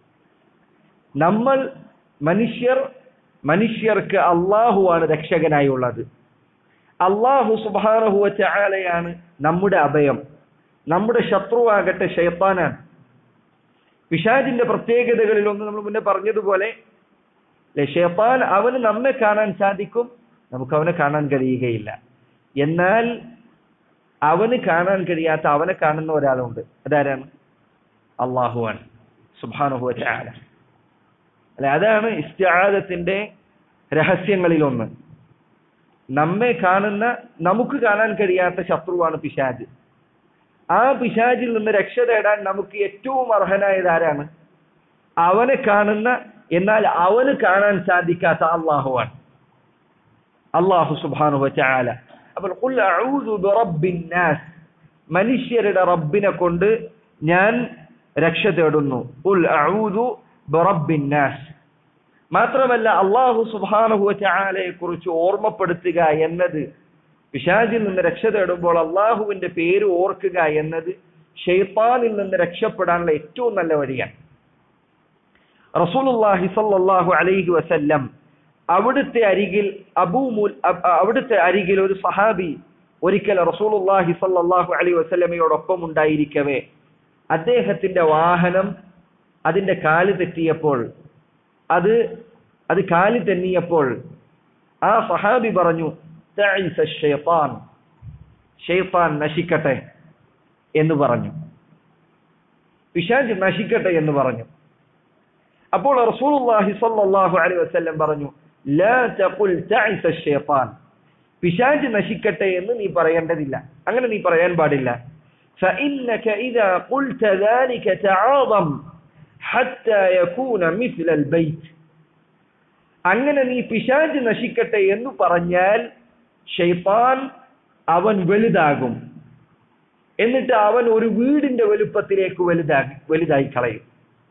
നമ്മൾ മനുഷ്യർ മനുഷ്യർക്ക് അള്ളാഹുവാണ് രക്ഷകനായി ഉള്ളത് അള്ളാഹു സുബാനഹുവ ചാലയാണ് നമ്മുടെ അഭയം നമ്മുടെ ശത്രുവാകട്ടെ ഷെയ്ത്താനാണ് പിശാജിന്റെ പ്രത്യേകതകളിൽ ഒന്ന് നമ്മൾ മുന്നേ പറഞ്ഞതുപോലെ ഷെയ്ത്താൻ അവന് നമ്മെ കാണാൻ സാധിക്കും നമുക്ക് അവനെ കാണാൻ കഴിയുകയില്ല എന്നാൽ അവന് കാണാൻ കഴിയാത്ത അവനെ കാണുന്ന ഒരാളുണ്ട് അതാരാണ് അള്ളാഹുവാണ് സുബാനുഹുവ ചാല അല്ലെ അതാണ് ഇസ്റ്റാദത്തിന്റെ രഹസ്യങ്ങളിൽ ഒന്ന് നമ്മെ കാണുന്ന നമുക്ക് കാണാൻ കഴിയാത്ത ശത്രുവാണ് പിശാജ് ആ പിശാജിൽ നിന്ന് രക്ഷ തേടാൻ നമുക്ക് ഏറ്റവും അർഹനായത് ആരാണ് അവനെ കാണുന്ന എന്നാൽ അവന് കാണാൻ സാധിക്കാത്ത അള്ളാഹുവാണ് അള്ളാഹു സുബാനുഹ ചാല അപ്പോൾ ഖുൽ അഊദു ബിറബ്ബിൻ നാസ് മനുഷ്യരുടെ റബ്ബിനെ കൊണ്ട് ഞാൻ രക്ഷ തേടുന്നു ഖുൽ അഊദു ബിറബ്ബിൻ നാസ് മാത്രമല്ല അള്ളാഹു സുബാനുഹു ചാലയെ കുറിച്ച് ഓർമ്മപ്പെടുത്തുക എന്നത് പിശാചിൽ നിന്ന് രക്ഷ തേടുമ്പോൾ അള്ളാഹുവിന്റെ പേര് ഓർക്കുക എന്നത് ഷെയ്ത്താനിൽ നിന്ന് രക്ഷപ്പെടാനുള്ള ഏറ്റവും നല്ല വഴിയാണ് റസൂലുള്ളാഹി സല്ലല്ലാഹു അലൈഹി വസല്ലം അവിടുത്തെ അരികിൽ അബൂമുൽ അവിടുത്തെ അരികിൽ ഒരു സഹാബി ഒരിക്കൽ റസൂലുള്ളാഹി സല്ലല്ലാഹു അലൈഹി വസല്ലമയോടൊപ്പം ഉണ്ടായിരിക്കവേ അദ്ദേഹത്തിന്റെ വാഹനം അതിന്റെ കാല് തെറ്റിയപ്പോൾ അത് അത് കാല് തെന്നിയപ്പോൾ ആ സഹാബി പറഞ്ഞു ഷെയ്ത്താൻ ഷെയ്ത്താൻ നശിക്കട്ടെ എന്ന് പറഞ്ഞു പിശാജ് നശിക്കട്ടെ എന്ന് പറഞ്ഞു അപ്പോൾ റസൂലുള്ളാഹി സ്വല്ലല്ലാഹു അലൈഹി വസല്ലം പറഞ്ഞു ലാ തഖുൽ തഅസ ഷൈത്താൻ പിശാജ് നശിക്കട്ടെ എന്ന് നീ പറയേണ്ടതില്ല അങ്ങനെ നീ പറയാൻ പാടില്ല فإنك إذا قلت ذلك تعاظم حتى يكون مثل البيت അങ്ങനെ നീ പിശാജ് നശിക്കട്ടെ എന്ന് പറഞ്ഞാൽ ഷെയ്ത്താൻ അവൻ വലുതാകും എന്നിട്ട് അവൻ ഒരു വീടിന്റെ വലുപ്പത്തിലേക്ക് വലുതാക്കി വലുതായി കളയും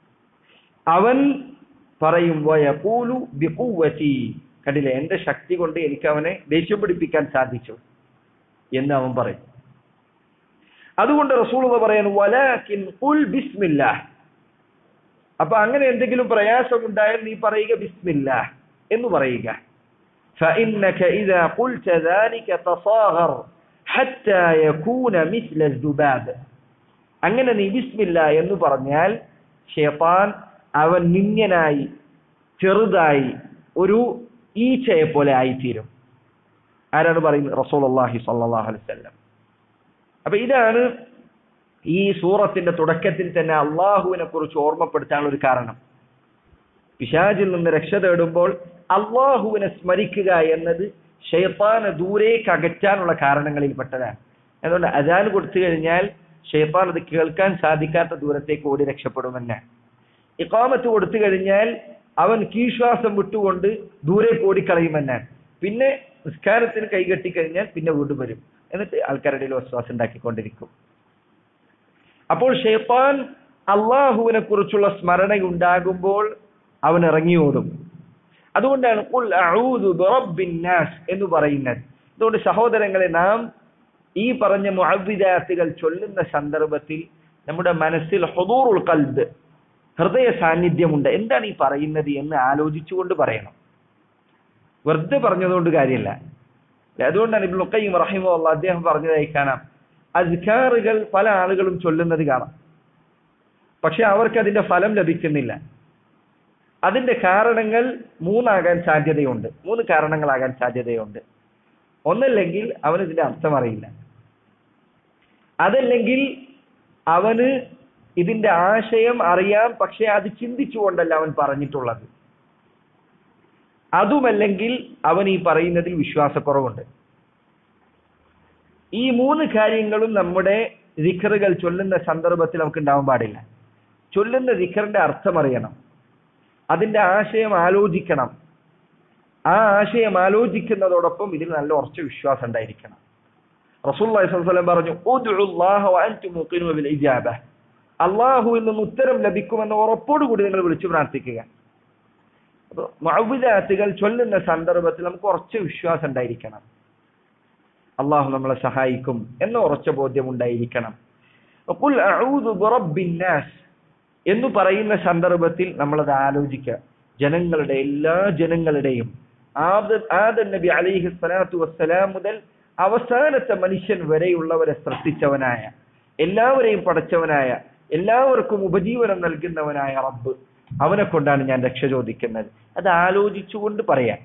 അവൻ പറയും വയകൂലു ബിഖുവതി കണ്ടില്ലേ എന്റെ ശക്തി കൊണ്ട് എനിക്ക് അവനെ ദേഷ്യം പിടിപ്പിക്കാൻ സാധിച്ചു എന്ന് അവൻ പറയും അതുകൊണ്ട് റസൂൾ പറയാൻ വലാകിൻ ഖുൽ ബിസ്മില്ലാ അപ്പൊ അങ്ങനെ എന്തെങ്കിലും പ്രയാസം ഉണ്ടായാൽ നീ പറയുക ബിസ്മില്ലാ എന്ന് പറയുക فإنك إذا قلت ذلك تصاغر حتى يكون مثل الذباب അങ്ങനെ നീ ബിസ്മില്ല എന്ന് പറഞ്ഞാൽ ഷെയ്ത്താൻ അവൻ നിന്യനായി ചെറുതായി ഒരു ഈച്ചയെ പോലെ ആയിത്തീരും ആരാണ് പറയുന്നത് റസൂലുള്ളാഹി സ്വല്ലല്ലാഹു അലൈഹി വസല്ലം അപ്പൊ ഇതാണ് ഈ സൂറത്തിന്റെ തുടക്കത്തിൽ തന്നെ അള്ളാഹുവിനെ കുറിച്ച് ഓർമ്മപ്പെടുത്താനുള്ള ഒരു കാരണം പിശാചിൽ നിന്ന് രക്ഷ തേടുമ്പോൾ അള്ളാഹുവിനെ സ്മരിക്കുക എന്നത് ഷെയ്ത്താനെ ദൂരേക്ക് അകറ്റാനുള്ള കാരണങ്ങളിൽ പെട്ടതാണ് അതുകൊണ്ട് അജാൻ കൊടുത്തു കഴിഞ്ഞാൽ ഷെയ്ത്താൻ അത് കേൾക്കാൻ സാധിക്കാത്ത ദൂരത്തേക്ക് ഓടി രക്ഷപ്പെടുമെന്ന് ഇക്കാമത്ത് കൊടുത്തു കഴിഞ്ഞാൽ അവൻ കീശ്വാസം വിട്ടുകൊണ്ട് ദൂരേക്ക് ഓടിക്കളയുമെന്നാണ് പിന്നെ നിസ്കാരത്തിന് കൈകെട്ടി കഴിഞ്ഞാൽ പിന്നെ വീണ്ടും വരും എന്നിട്ട് ആൾക്കാരുടെ ഇടയിൽ വിശ്വാസം ഉണ്ടാക്കിക്കൊണ്ടിരിക്കും അപ്പോൾ ഷെയ്ത്താൻ അള്ളാഹുവിനെ കുറിച്ചുള്ള സ്മരണ ഉണ്ടാകുമ്പോൾ അവൻ ഇറങ്ങിയോടും അതുകൊണ്ടാണ് ഖുൽ അഊദു ബിറബ്ബിൻ നാസ് എന്ന് പറയുന്നത് അതുകൊണ്ട് സഹോദരങ്ങളെ നാം ഈ പറഞ്ഞ മുഅവ്വിദാത്തുകൾ ചൊല്ലുന്ന സന്ദർഭത്തിൽ നമ്മുടെ മനസ്സിൽ ഹുദൂറുൽ ഖൽബ് ഹൃദയ സാന്നിധ്യമുണ്ട് എന്താണ് ഈ പറയുന്നത് എന്ന് ആലോചിച്ചുകൊണ്ട് പറയണം വെറുതെ പറഞ്ഞതുകൊണ്ട് കാര്യമില്ല അതുകൊണ്ടാണ് ഇബ്നു ഖയ്യിം റഹിമഹുല്ലാഹ് അദ്ദേഹം പറഞ്ഞതായി കാണാം അസ്കാറുകൾ പല ആളുകളും ചൊല്ലുന്നത് കാണാം പക്ഷെ അവർക്ക് അതിന്റെ ഫലം ലഭിക്കുന്നില്ല അതിന്റെ കാരണങ്ങൾ മൂന്നാകാൻ സാധ്യതയുണ്ട് മൂന്ന് കാരണങ്ങളാകാൻ സാധ്യതയുണ്ട് ഒന്നല്ലെങ്കിൽ അവന് ഇതിന്റെ അർത്ഥം അറിയില്ല അതല്ലെങ്കിൽ അവന് ഇതിന്റെ ആശയം അറിയാം പക്ഷെ അത് ചിന്തിച്ചുകൊണ്ടല്ല അവൻ പറഞ്ഞിട്ടുള്ളത് അതുമല്ലെങ്കിൽ അവൻ ഈ പറയുന്നതിൽ വിശ്വാസക്കുറവുണ്ട് ഈ മൂന്ന് കാര്യങ്ങളും നമ്മുടെ ദിക്കറുകൾ ചൊല്ലുന്ന സന്ദർഭത്തിൽ നമുക്ക് ഉണ്ടാവാൻ പാടില്ല ചൊല്ലുന്ന ദിക്കറിന്റെ അർത്ഥം അറിയണം അതിന്റെ ആശയം ആലോചിക്കണം ആ ആശയം ആലോചിക്കുന്നതോടൊപ്പം ഇതിൽ നല്ല ഉറച്ച വിശ്വാസം ഉണ്ടായിരിക്കണം റസൂൽ പറഞ്ഞു അള്ളാഹുവിൽ നിന്ന് ഉത്തരം ലഭിക്കുമെന്ന ഉറപ്പോടുകൂടി നിങ്ങൾ വിളിച്ചു പ്രാർത്ഥിക്കുക അപ്പൊ മൗബിദാത്തുകൾ ചൊല്ലുന്ന സന്ദർഭത്തിൽ നമുക്ക് ഉറച്ച വിശ്വാസം ഉണ്ടായിരിക്കണം അള്ളാഹു നമ്മളെ സഹായിക്കും എന്ന ഉറച്ച ബോധ്യം ഉണ്ടായിരിക്കണം അപ്പോൾ എന്ന് പറയുന്ന സന്ദർഭത്തിൽ നമ്മളത് ആലോചിക്കുക ജനങ്ങളുടെ എല്ലാ ജനങ്ങളുടെയും ആദൻ നബി അലിഹി സ്വലാത്തു വസ്സലാം മുതൽ അവസാനത്തെ മനുഷ്യൻ വരെയുള്ളവരെ സൃഷ്ടിച്ചവനായ എല്ലാവരെയും പടച്ചവനായ എല്ലാവർക്കും ഉപജീവനം നൽകുന്നവനായ റബ്ബ് അവനെ കൊണ്ടാണ് ഞാൻ രക്ഷ ചോദിക്കുന്നത് അത് ആലോചിച്ചുകൊണ്ട് പറയാം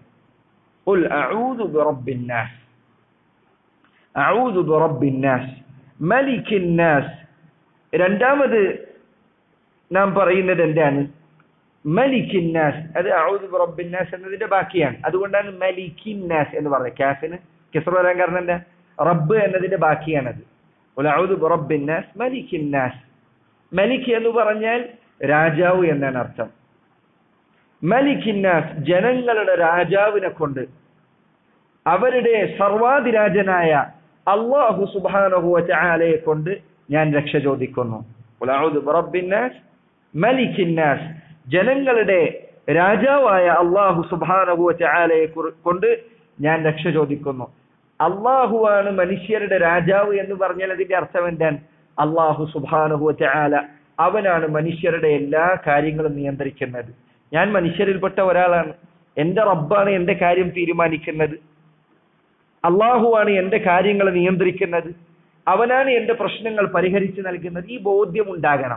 രണ്ടാമത് നാം പറയുന്നത് എന്താണ് മലിക്കിന്നാസ് അത് ഔദ് റബ്ബിന്നാസ് എന്നതിന്റെ ബാക്കിയാണ് അതുകൊണ്ടാണ് മലിക്കിന്നാസ് എന്ന് പറഞ്ഞത് കാഫിന് കിസർ വരാൻ കാരണം എന്താ റബ്ബ് എന്നതിന്റെ ബാക്കിയാണത് ഔദ് റബ്ബിന്നാസ് മലിക്കിന്നാസ് മലിക് എന്ന് പറഞ്ഞാൽ രാജാവ് എന്നാണ് അർത്ഥം മലിക്കിന്നാസ് ജനങ്ങളുടെ രാജാവിനെ കൊണ്ട് അവരുടെ സർവാധിരാജനായ അള്ളാഹു സുബാനഹുവ ചാലയെ കൊണ്ട് ഞാൻ രക്ഷ ചോദിക്കുന്നു റബ്ബിന്നാസ് മലിക്കിന്നാസ് ജനങ്ങളുടെ രാജാവായ അള്ളാഹു സുബാനഹുവ ചാലയെ കൊണ്ട് ഞാൻ രക്ഷ ചോദിക്കുന്നു അള്ളാഹുവാണ് മനുഷ്യരുടെ രാജാവ് എന്ന് പറഞ്ഞാൽ അതിന്റെ അർത്ഥം എന്താണ് അള്ളാഹു സുബാനഹുവ ചാല അവനാണ് മനുഷ്യരുടെ എല്ലാ കാര്യങ്ങളും നിയന്ത്രിക്കുന്നത് ഞാൻ മനുഷ്യരിൽപ്പെട്ട ഒരാളാണ് എന്റെ റബ്ബാണ് എന്റെ കാര്യം തീരുമാനിക്കുന്നത് അള്ളാഹുവാണ് എന്റെ കാര്യങ്ങൾ നിയന്ത്രിക്കുന്നത് അവനാണ് എന്റെ പ്രശ്നങ്ങൾ പരിഹരിച്ചു നൽകുന്നത് ഈ ബോധ്യം ഉണ്ടാകണം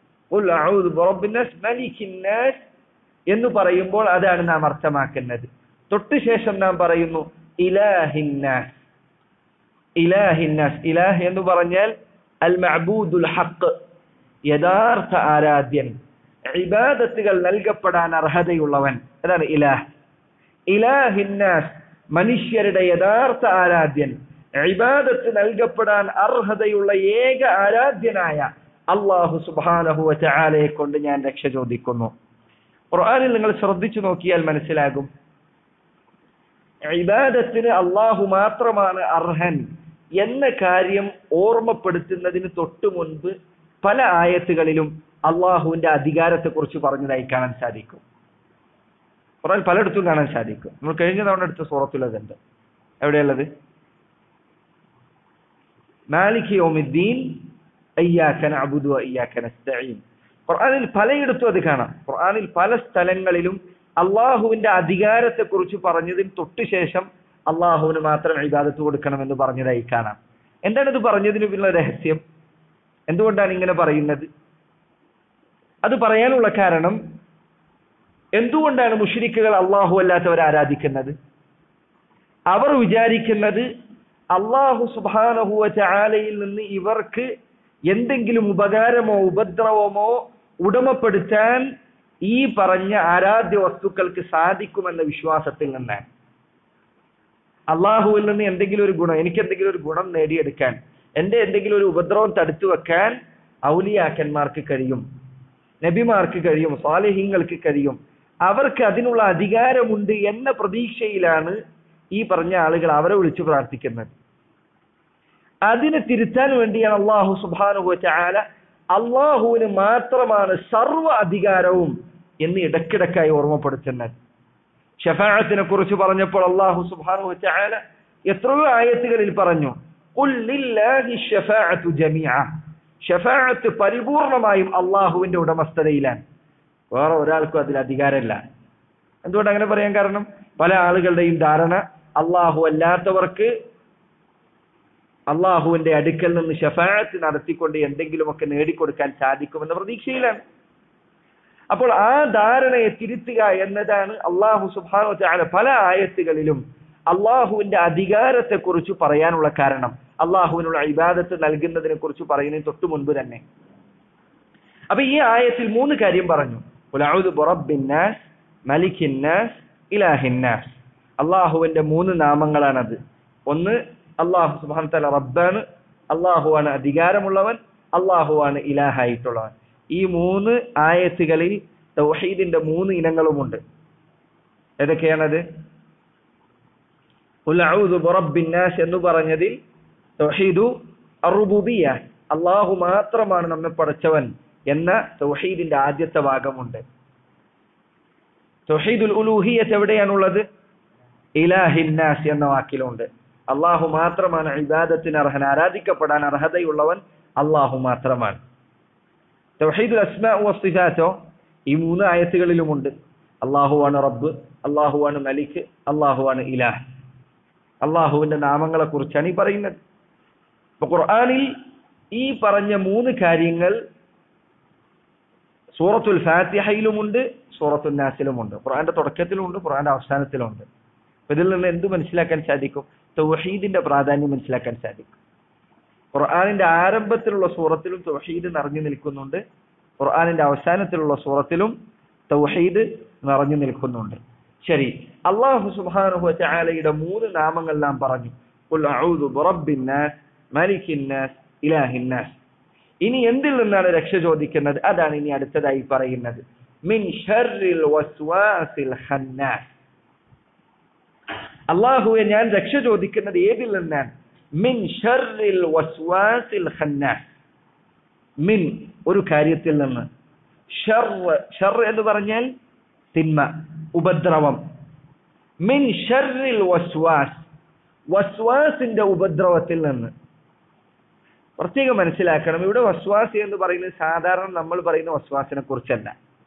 എന്ന് പറയുമ്പോൾ അതാണ് നാം അർത്ഥമാക്കുന്നത് തൊട്ടു ശേഷം നാം പറയുന്നു ഇലാഹിന്നാസ് ഇലാഹിന്നാസ് ഇലാഹ് എന്ന് പറഞ്ഞാൽ അൽ മഅബൂദുൽ ഹഖ് യഥാർത്ഥ ആരാധ്യൻ ഇബാദത്തുകൾ നൽകപ്പെടാൻ അർഹതയുള്ളവൻ അതാണ് ഇലാഹ് ഇലാഹിന്നാസ് മനുഷ്യരുടെ യഥാർത്ഥ ആരാധ്യൻ ഇബാദത്ത് നൽകപ്പെടാൻ അർഹതയുള്ള ഏക ആരാധ്യനായ അള്ളാഹു സുബാനഹു ചാലയെ കൊണ്ട് ഞാൻ രക്ഷ ചോദിക്കുന്നു ഖുർആനിൽ നിങ്ങൾ ശ്രദ്ധിച്ചു നോക്കിയാൽ മനസ്സിലാകും ഇബാദത്തിന് അള്ളാഹു മാത്രമാണ് അർഹൻ എന്ന കാര്യം ഓർമ്മപ്പെടുത്തുന്നതിന് തൊട്ടു മുൻപ് പല ആയത്തുകളിലും അള്ളാഹുവിന്റെ അധികാരത്തെ കുറിച്ച് പറഞ്ഞതായി കാണാൻ സാധിക്കും ഖുർആൻ പലയിടത്തും കാണാൻ സാധിക്കും നമ്മൾ കഴിഞ്ഞ തവണ എടുത്ത സൂറത്തുള്ളതുണ്ട് എവിടെയുള്ളത് മാലിക് യോമിദ്ദീൻ അയ്യാക്കന അബുദു അയ്യാക്കന നസ്തഈൻ ഖുർആനിൽ പലയിടത്തും അത് കാണാം ഖുർആനിൽ പല സ്ഥലങ്ങളിലും അള്ളാഹുവിന്റെ അധികാരത്തെ കുറിച്ച് പറഞ്ഞതിന് തൊട്ടു ശേഷം അള്ളാഹുവിന് മാത്രം ഇബാദത്ത് കൊടുക്കണമെന്ന് പറഞ്ഞതായി കാണാം എന്താണ് ഇത് പറഞ്ഞതിന് പിന്നിലുള്ള രഹസ്യം എന്തുകൊണ്ടാണ് ഇങ്ങനെ പറയുന്നത് അത് പറയാനുള്ള കാരണം എന്തുകൊണ്ടാണ് മുഷിരിക്കുകൾ അള്ളാഹു അല്ലാത്തവർ ആരാധിക്കുന്നത് അവർ വിചാരിക്കുന്നത് അള്ളാഹു സുബാനഹുവ ചാലയിൽ നിന്ന് ഇവർക്ക് എന്തെങ്കിലും ഉപകാരമോ ഉപദ്രവമോ ഉടമപ്പെടുത്താൻ ഈ പറഞ്ഞ ആരാധ്യ വസ്തുക്കൾക്ക് സാധിക്കുമെന്ന വിശ്വാസത്തിൽ നിന്നാണ് അള്ളാഹുവിൽ നിന്ന് എന്തെങ്കിലും ഒരു ഗുണം എനിക്ക് എന്തെങ്കിലും ഒരു ഗുണം നേടിയെടുക്കാൻ എന്റെ എന്തെങ്കിലും ഒരു ഉപദ്രവം തടുത്തു വെക്കാൻ ഔലിയാക്കന്മാർക്ക് കഴിയും നബിമാർക്ക് കഴിയും സ്വാലിഹ്യങ്ങൾക്ക് കഴിയും അവർക്ക് അതിനുള്ള അധികാരമുണ്ട് എന്ന പ്രതീക്ഷയിലാണ് ഈ പറഞ്ഞ ആളുകൾ അവരെ വിളിച്ചു പ്രാർത്ഥിക്കുന്നത് അതിനെ തിരുത്താൻ വേണ്ടിയാണ് അള്ളാഹു സുബാനുഭവ ചാല അള്ളാഹുവിന് മാത്രമാണ് സർവ അധികാരവും എന്ന് ഇടക്കിടക്കായി ഓർമ്മപ്പെടുത്തുന്നത് ഷഫാഅത്തിനെ കുറിച്ച് പറഞ്ഞപ്പോൾ അള്ളാഹു സുബാനു ചാല എത്രയോ ആയത്തുകളിൽ പറഞ്ഞു ഷഫാഅത്ത് പരിപൂർണമായും അള്ളാഹുവിന്റെ ഉടമസ്ഥതയിലാണ് വേറെ ഒരാൾക്കും അതിൽ അധികാരമില്ല എന്തുകൊണ്ട് അങ്ങനെ പറയാൻ കാരണം പല ആളുകളുടെയും ധാരണ അള്ളാഹു അല്ലാത്തവർക്ക് അള്ളാഹുവിന്റെ അടുക്കൽ നിന്ന് ഷഫാഅത്ത് നടത്തിക്കൊണ്ട് എന്തെങ്കിലുമൊക്കെ നേടിക്കൊടുക്കാൻ സാധിക്കുമെന്ന പ്രതീക്ഷയിലാണ് അപ്പോൾ ആ ധാരണയെ തിരുത്തുക എന്നതാണ് അള്ളാഹു സുബാനു ചാല പല ആയത്തുകളിലും അള്ളാഹുവിന്റെ അധികാരത്തെ കുറിച്ച് പറയാനുള്ള കാരണം അള്ളാഹുവിനുള്ള ഇബാദത്ത് നൽകുന്നതിനെ കുറിച്ച് പറയുന്നതിന് തൊട്ടു മുൻപ് തന്നെ അപ്പൊ ഈ ആയത്തിൽ മൂന്ന് കാര്യം പറഞ്ഞു ഉലഊദു ബിറബ്ബിന്നാസ് മലിക്കിന്നാസ് ഇലാഹിന്നാസ് അള്ളാഹുവിന്റെ മൂന്ന് നാമങ്ങളാണത് ഒന്ന് അള്ളാഹു സുബ്ഹാനഹു തആല റബ്ബാണ് അള്ളാഹുവാണ് അധികാരമുള്ളവൻ അള്ളാഹുവാണ് ഇലാഹായിട്ടുള്ളവൻ ഈ മൂന്ന് ആയത്തുകളിൽ തൗഹീദിന്റെ മൂന്ന് ഇനങ്ങളുമുണ്ട് ഏതൊക്കെയാണത് ഖുൽ അഊദു ബിറബ്ബിന്നാസ് എന്ന് പറഞ്ഞതിൽ തൗഹീദു അറുബുബിയ അള്ളാഹു മാത്രമാണ് നമ്മെ പടച്ചവൻ എന്ന തൗഹീദിന്റെ ആദ്യത്തെ ഭാഗമുണ്ട് തൗഹീദുൽ ഉലൂഹിയത്ത് എവിടെയാണുള്ളത് ഇലാഹിന്നാസ് എന്ന വാക്കിലുണ്ട് അള്ളാഹു മാത്രമാണ് ഇബാദത്തിന് അർഹൻ ആരാധിക്കപ്പെടാൻ അർഹതയുള്ളവൻ അള്ളാഹു മാത്രമാണ് തൗഹീദുൽ അസ്മാ വസിഫാത്തോ ഈ മൂന്ന് ആയത്തുകളിലുമുണ്ട് അള്ളാഹുവാണ് റബ്ബ് അള്ളാഹുവാണ് മലിക് അള്ളാഹുവാണ് ഇലാഹ് അള്ളാഹുവിന്റെ നാമങ്ങളെ കുറിച്ചാണ് ഈ പറയുന്നത് ഇപ്പൊ ഖുർആനിൽ ഈ പറഞ്ഞ മൂന്ന് കാര്യങ്ങൾ സൂറത്തുൽ ഫാത്തിഹയിലുമുണ്ട് സൂറത്തുൽ നാസിലുമുണ്ട് ഖുർആന്റെ തുടക്കത്തിലുമുണ്ട് ഖുർആന്റെ അവസാനത്തിലുമുണ്ട് അപ്പൊ ഇതിൽ നിന്ന് എന്ത് മനസ്സിലാക്കാൻ സാധിക്കും തൗഹീദിന്റെ പ്രാധാന്യം മനസ്സിലാക്കാൻ സാധിക്കും ഖുർആനിന്റെ ആരംഭത്തിലുള്ള സൂറത്തിലും തൗഹീദ് നിറഞ്ഞു നിൽക്കുന്നുണ്ട് ഖുർആനിന്റെ അവസാനത്തിലുള്ള സൂറത്തിലും തൗഹീദ് നിറഞ്ഞു നിൽക്കുന്നുണ്ട് ശരി അള്ളാഹു സുബ്ഹാനഹു വതആലയുടെ മൂന്ന് നാമങ്ങൾ നാം പറഞ്ഞു ഖുൽ അഊദു ബിറബ്ബിന്നാസ് മലിക്കിന്നാസ് ഇലാഹിന്നാസ് ഇനി എന്തിൽ നിന്നാണ് രക്ഷ ചോദിക്കുന്നത് അതാണ് ഇനി അടുത്തതായി പറയുന്നത് മിൻ ഷർറിൽ വസ്വാസിൽ ഖന്നാസ് അള്ളാഹുവെ ഞാൻ രക്ഷ ചോദിക്കുന്നത് ഏതിൽ നിന്നാണ് മിൻ ഷർറിൽ വസ്വാസിൽ ഖന്നാസ് മിൻ ഒരു കാര്യത്തിൽ നിന്ന് ഷർ ഷർ എന്ന് പറഞ്ഞാൽ തിന്മ ഉപദ്രവം മിൻ ഷർറിൽ വസ്വാസ് വസ്വാസിന്റെ ഉപദ്രവത്തിൽ നിന്ന് പ്രത്യേകം മനസ്സിലാക്കണം ഇവിടെ വസ്വാസി എന്ന് പറയുന്നത് സാധാരണ നമ്മൾ പറയുന്ന വസ്വാസിനെ കുറിച്ചല്ല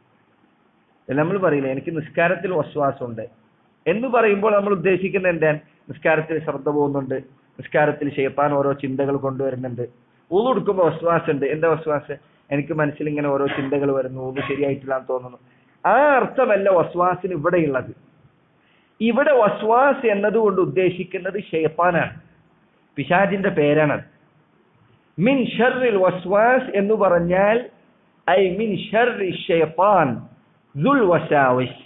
നമ്മൾ പറയില്ല എനിക്ക് നിസ്കാരത്തിൽ വസ്വാസമുണ്ട് എന്ന് പറയുമ്പോൾ നമ്മൾ ഉദ്ദേശിക്കുന്നത് എന്താണ് നിസ്കാരത്തിൽ ശ്രദ്ധ പോകുന്നുണ്ട് നിസ്കാരത്തിൽ ഷെയ്ത്താൻ ഓരോ ചിന്തകൾ കൊണ്ടുവരുന്നുണ്ട് ഊത് കൊടുക്കുമ്പോൾ വസ്വാസുണ്ട് എന്താ വസ്വാസ് എനിക്ക് മനസ്സിൽ ഇങ്ങനെ ഓരോ ചിന്തകൾ വരുന്നു ഊത് ശരിയായിട്ടില്ല എന്ന് തോന്നുന്നു ആ അർത്ഥമല്ല വസ്വാസിന് ഇവിടെയുള്ളത് ഇവിടെ വസ്വാസ് എന്നതുകൊണ്ട് ഉദ്ദേശിക്കുന്നത് ഷെയ്ത്താനാണ് പിശാജിന്റെ പേരാണത് മിൻ ഷർറിൽ വസ്വാസ് എന്ന് പറഞ്ഞാൽ ഐ മിൻ ഷർറി ഷെയ്ത്താൻ ദുൽ വസാവിസ്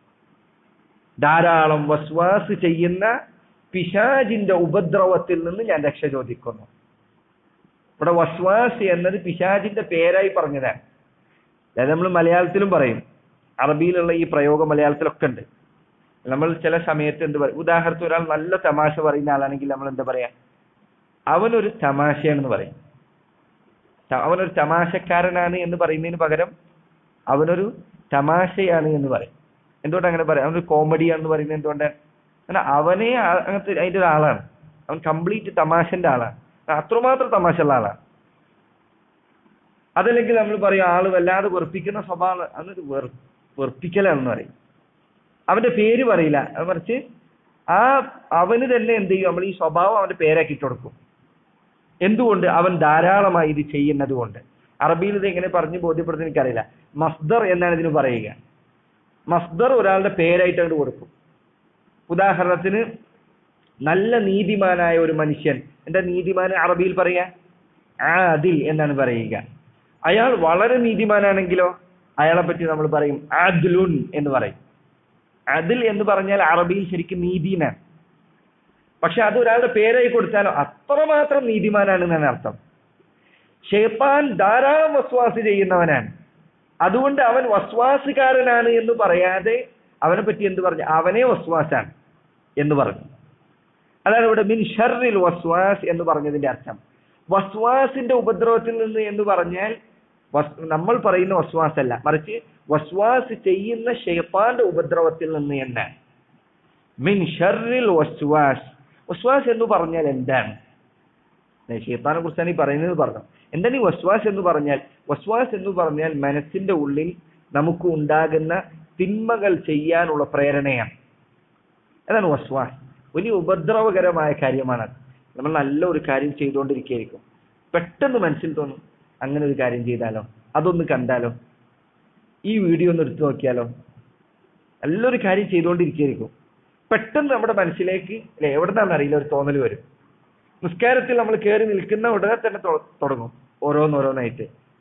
ധാരാളം വസ്വാസ് ചെയ്യുന്ന പിശാജിന്റെ ഉപദ്രവത്തിൽ നിന്ന് ഞാൻ രക്ഷ ചോദിക്കുന്നു ഇവിടെ വസ്വാസ് എന്നത് പിശാജിന്റെ പേരായി പറഞ്ഞതാണ് അതായത് നമ്മൾ മലയാളത്തിലും പറയും അറബിയിലുള്ള ഈ പ്രയോഗം മലയാളത്തിലൊക്കെ ഉണ്ട് നമ്മൾ ചില സമയത്ത് എന്ത് പറയും ഉദാഹരണത്തിന് ഒരാൾ നല്ല തമാശ പറയുന്ന ആളാണെങ്കിൽ നമ്മൾ എന്താ പറയാ അവനൊരു തമാശയാണെന്ന് പറയും ത- അവനൊരു തമാശക്കാരനാണ് എന്ന് പറയുന്നതിന് പകരം അവനൊരു തമാശയാണ് എന്ന് പറയും എന്തുകൊണ്ട് അങ്ങനെ പറയാം അവനൊരു കോമഡിയാണെന്ന് പറയുന്നത് എന്തുകൊണ്ടാണ് കാരണം അവനെ ആ- അങ്ങനത്തെ അതിന്റെ ഒരാളാണ് അവൻ കംപ്ലീറ്റ് തമാശന്റെ ആളാണ് അത്രമാത്രം തമാശയുള്ള ആളാണ് അതല്ലെങ്കിൽ നമ്മൾ പറയും ആള് വല്ലാതെ വെറുപ്പിക്കുന്ന സ്വഭാവം അതൊരു വെറു വെറുപ്പിക്കലാണെന്ന് പറയും അവന്റെ പേര് പറയില്ല അത് മറിച്ച് ആ അവന് തന്നെ എന്ത് ചെയ്യും നമ്മൾ ഈ സ്വഭാവം അവന്റെ പേരാക്കിയിട്ട് കൊടുക്കും എന്തുകൊണ്ട് അവൻ ധാരാളമായി ഇത് ചെയ്യുന്നത് കൊണ്ട് അറബിയിൽ ഇത് എങ്ങനെ പറഞ്ഞ് ബോധ്യപ്പെടുത്തുന്ന എനിക്കറിയില്ല മസ്ദർ എന്നാണ് ഇതിന് പറയുക മസ്ദർ ഒരാളുടെ പേരായിട്ട് അങ്ങോട്ട് കൊടുക്കും ഉദാഹരണത്തിന് നല്ല നീതിമാനായ ഒരു മനുഷ്യൻ എന്താ നീതിമാൻ അറബിയിൽ പറയാ ആദിൽ എന്നാണ് പറയുക അയാൾ വളരെ നീതിമാനാണെങ്കിലോ അയാളെ പറ്റി നമ്മൾ പറയും ആദ്ലുൻ എന്ന് പറയും അതിൽ എന്ന് പറഞ്ഞാൽ അറബിയിൽ ശരിക്കും നീതിനാണ് പക്ഷെ അത് ഒരാളുടെ പേരായി കൊടുത്താലോ അത്രമാത്രം നീതിമാനാണ് എന്നാണ് അർത്ഥം ഷെയ്ത്താൻ ധാരാളം വസ്വാസ് ചെയ്യുന്നവനാണ് അതുകൊണ്ട് അവൻ വസ്വാസുകാരനാണ് എന്ന് പറയാതെ അവനെ പറ്റി എന്ത് പറഞ്ഞു അവനെ വസ്വാസാണ് എന്ന് പറഞ്ഞു അതാണ് ഇവിടെ മിൻ ഷർറിൽ വസ്വാസ് എന്ന് പറഞ്ഞതിന്റെ അർത്ഥം വസ്വാസിന്റെ ഉപദ്രവത്തിൽ നിന്ന് എന്ന് പറഞ്ഞാൽ വസ്- നമ്മൾ പറയുന്ന വസ്വാസ് അല്ല മറിച്ച് വസ്വാസ് ചെയ്യുന്ന ഷെയ്ത്താന്റെ ഉപദ്രവത്തിൽ നിന്ന് എന്നാണ് മിൻ ഷർറിൽ വസ്വാസ് വസ്വാസ് എന്ന് പറഞ്ഞാൽ എന്താണ് ഷെയ്ത്താനെ കുറിച്ചാണ് ഈ പറയുന്നത് പറഞ്ഞു എന്താണ് ഈ വസ്വാസ് എന്ന് പറഞ്ഞാൽ വസ്വാസ് എന്ന് പറഞ്ഞാൽ മനസ്സിന്റെ ഉള്ളിൽ നമുക്ക് ഉണ്ടാകുന്ന തിന്മകൾ ചെയ്യാനുള്ള പ്രേരണയാണ് അതാണ് വസ്വാസ് വലിയ ഉപദ്രവകരമായ കാര്യമാണത് നമ്മൾ നല്ല ഒരു കാര്യം ചെയ്തുകൊണ്ടിരിക്കുകയായിരിക്കും പെട്ടെന്ന് മനസ്സിൽ തോന്നും അങ്ങനെ ഒരു കാര്യം ചെയ്താലോ അതൊന്ന് കണ്ടാലോ ഈ വീഡിയോ ഒന്ന് എടുത്തു നോക്കിയാലോ നല്ലൊരു കാര്യം ചെയ്തുകൊണ്ടിരിക്കുകയായിരിക്കും പെട്ടെന്ന് നമ്മുടെ മനസ്സിലേക്ക് അല്ലെ എവിടെ നിന്നാണെന്ന് അറിയില്ല ഒരു തോന്നൽ വരും നിസ്കാരത്തിൽ നമ്മൾ കയറി നിൽക്കുന്ന ഉടനെ തന്നെ തൊ- തുടങ്ങും ഓരോന്നോരോന്നായിട്ട്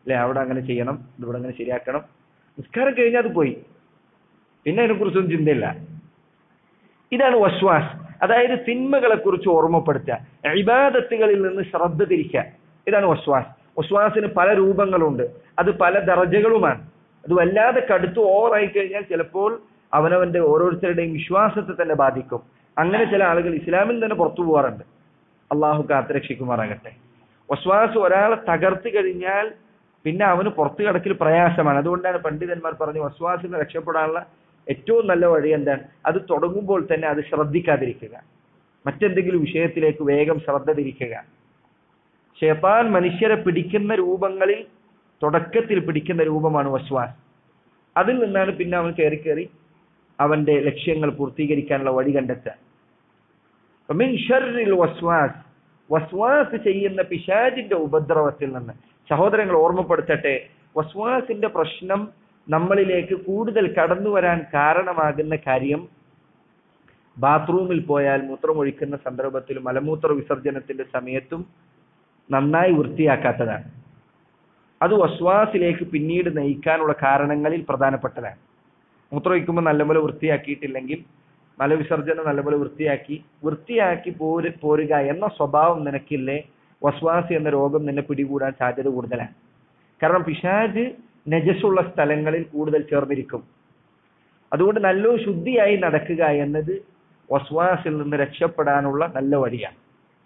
അല്ലെ അവിടെ അങ്ങനെ ചെയ്യണം ഇവിടെ അങ്ങനെ ശരിയാക്കണം നിസ്കാരം കഴിഞ്ഞാൽ അത് പോയി പിന്നെ അതിനെക്കുറിച്ചൊന്നും ചിന്തയില്ല ഇതാണ് വസ്വാസ് അതായത് തിന്മകളെ കുറിച്ച് ഓർമ്മപ്പെടുത്തുക ഇബാദത്തുകളിൽ നിന്ന് ശ്രദ്ധ തിരിക്കുക ഇതാണ് വസ്വാസ് വസ്വാസിന് പല രൂപങ്ങളുണ്ട് അത് പല ദർജകളുമാണ് അത് വല്ലാതെ കടുത്ത് ഓവറായി കഴിഞ്ഞാൽ ചിലപ്പോൾ അവനവന്റെ ഓരോരുത്തരുടെയും വിശ്വാസത്തെ തന്നെ ബാധിക്കും അങ്ങനെ ചില ആളുകൾ ഇസ്ലാമിൽ തന്നെ പുറത്തു പോകാറുണ്ട് അള്ളാഹു കാത്തുരക്ഷിക്കുമാറാകട്ടെ വസ്വാസ് ഒരാളെ തകർത്ത് കഴിഞ്ഞാൽ പിന്നെ അവന് പുറത്തു കിടക്കൽ പ്രയാസമാണ് അതുകൊണ്ടാണ് പണ്ഡിതന്മാർ പറഞ്ഞു വസ്വാസിന് രക്ഷപ്പെടാനുള്ള ഏറ്റവും നല്ല വഴി എന്താണ് അത് തുടങ്ങുമ്പോൾ തന്നെ അത് ശ്രദ്ധിക്കാതിരിക്കുക മറ്റെന്തെങ്കിലും വിഷയത്തിലേക്ക് വേഗം ശ്രദ്ധ തിരിക്കുക ഷെയ്ത്താൻ മനുഷ്യരെ പിടിക്കുന്ന രൂപങ്ങളിൽ തുടക്കത്തിൽ പിടിക്കുന്ന രൂപമാണ് വസ്വാസ് അതിൽ നിന്നാണ് പിന്നെ അവൻ കയറി കയറി അവന്റെ ലക്ഷ്യങ്ങൾ പൂർത്തീകരിക്കാനുള്ള വഴി കണ്ടെത്തുക മിൻ ഷർറിൽ വസ്വാസ് വസ്വാസ് ചെയ്യുന്ന പിശാജിന്റെ ഉപദ്രവത്തിൽ നിന്ന് സഹോദരങ്ങൾ ഓർമ്മപ്പെടുത്തട്ടെ വസ്വാസിന്റെ പ്രശ്നം നമ്മളിലേക്ക് കൂടുതൽ കടന്നു വരാൻ കാരണമാകുന്ന കാര്യം ബാത്റൂമിൽ പോയാൽ മൂത്രമൊഴിക്കുന്ന സന്ദർഭത്തിലും മലമൂത്ര വിസർജനത്തിന്റെ സമയത്തും നന്നായി വൃത്തിയാക്കാത്തതാണ് അത് വസ്വാസിലേക്ക് പിന്നീട് നയിക്കാനുള്ള കാരണങ്ങളിൽ പ്രധാനപ്പെട്ടതാണ് മൂത്രമൊഴിക്കുമ്പോൾ നല്ലപോലെ വൃത്തിയാക്കിയിട്ടില്ലെങ്കിൽ മലവിസർജനം നല്ലപോലെ വൃത്തിയാക്കി വൃത്തിയാക്കി പോര് പോരുക എന്ന സ്വഭാവം നിനക്കില്ലേ വസ്വാസി എന്ന രോഗം നിന്നെ പിടികൂടാൻ സാധ്യത കൂടുതലാണ് കാരണം പിശാജ് നജസുള്ള സ്ഥലങ്ങളിൽ കൂടുതൽ ചേർന്നിരിക്കും അതുകൊണ്ട് നല്ല ശുദ്ധിയായി നടക്കുക എന്നത് വസ്വാസിൽ നിന്ന് രക്ഷപ്പെടാനുള്ള നല്ല വഴിയാണ്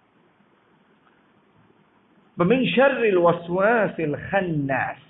من شر الوسواس الخناس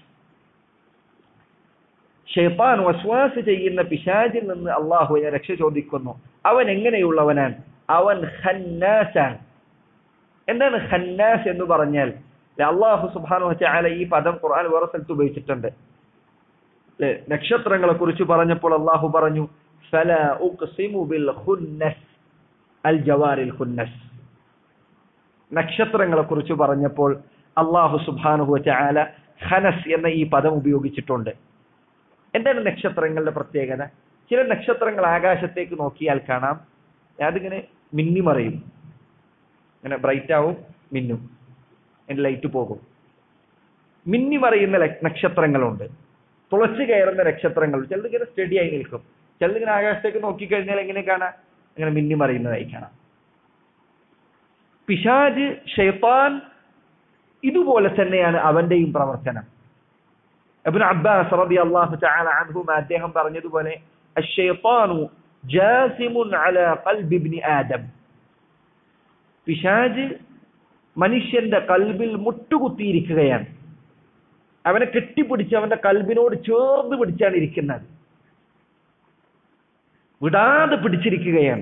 ഷെയ്ത്താൻ വസ്വാസ് ചെയ്യുന്ന പിശാചിൽ നിന്ന് അള്ളാഹുവിനെ രക്ഷ ചോദിക്കുന്നു അവൻ എങ്ങനെയുള്ളവനാണ് അവൻ ഖന്നാസാൻ എന്താണ് ഖന്നാസ് എന്ന് പറഞ്ഞാൽ അള്ളാഹു സുബാനു ചാല ഈ പദം ഖുർആൻ വേറെ സ്ഥലത്ത് ഉപയോഗിച്ചിട്ടുണ്ട് അല്ലെ നക്ഷത്രങ്ങളെ കുറിച്ച് പറഞ്ഞപ്പോൾ അള്ളാഹു പറഞ്ഞു ഫല ഉഖ്സിമു ബിൽ ഖുന്നസ് അൽ ജവാരിൽ ഖുന്നസ് നക്ഷത്രങ്ങളെ കുറിച്ച് പറഞ്ഞപ്പോൾ അള്ളാഹു സുബാനുഹു ചാല ഖനസ് എന്ന ഈ പദം ഉപയോഗിച്ചിട്ടുണ്ട് എന്താണ് നക്ഷത്രങ്ങളുടെ പ്രത്യേകത ചില നക്ഷത്രങ്ങൾ ആകാശത്തേക്ക് നോക്കിയാൽ കാണാം അതിങ്ങനെ മിന്നിമറയും ഇങ്ങനെ ബ്രൈറ്റ് ആവും മിന്നും അതിന്റെ ലൈറ്റ് പോകും മിന്നിമറയുന്ന ല- നക്ഷത്രങ്ങളുണ്ട് തുളച്ചു കയറുന്ന നക്ഷത്രങ്ങൾ ചിലത് ഇങ്ങനെ സ്റ്റഡി ആയി നിൽക്കും ചിലത് ഇങ്ങനെ ആകാശത്തേക്ക് നോക്കിക്കഴിഞ്ഞാൽ എങ്ങനെ കാണാം ഇങ്ങനെ മിന്നിമറയുന്നതായി കാണാം പിശാജ് ഷെയ്ത്താൻ ഇതുപോലെ തന്നെയാണ് അവന്റെയും പ്രവർത്തനം അബ്നു അബ്ബാസ് റളിയല്ലാഹു തആല അൻഹുമ അദ്ദേഹം പറഞ്ഞതുപോലെ അശ്ശൈത്താനു ജാസിമുൻ അലാ ഖൽബി ഇബ്നി ആദം പിശാജ് മനുഷ്യന്റെ കൽബിൽ മുട്ടുകുത്തിയിരിക്കുകയാണ് അവനെ കെട്ടിപ്പിടിച്ച് അവന്റെ കൽബിനോട് ചേർന്ന് പിടിച്ചാണ് ഇരിക്കുന്നത് വിടാതെ പിടിച്ചിരിക്കുകയാണ്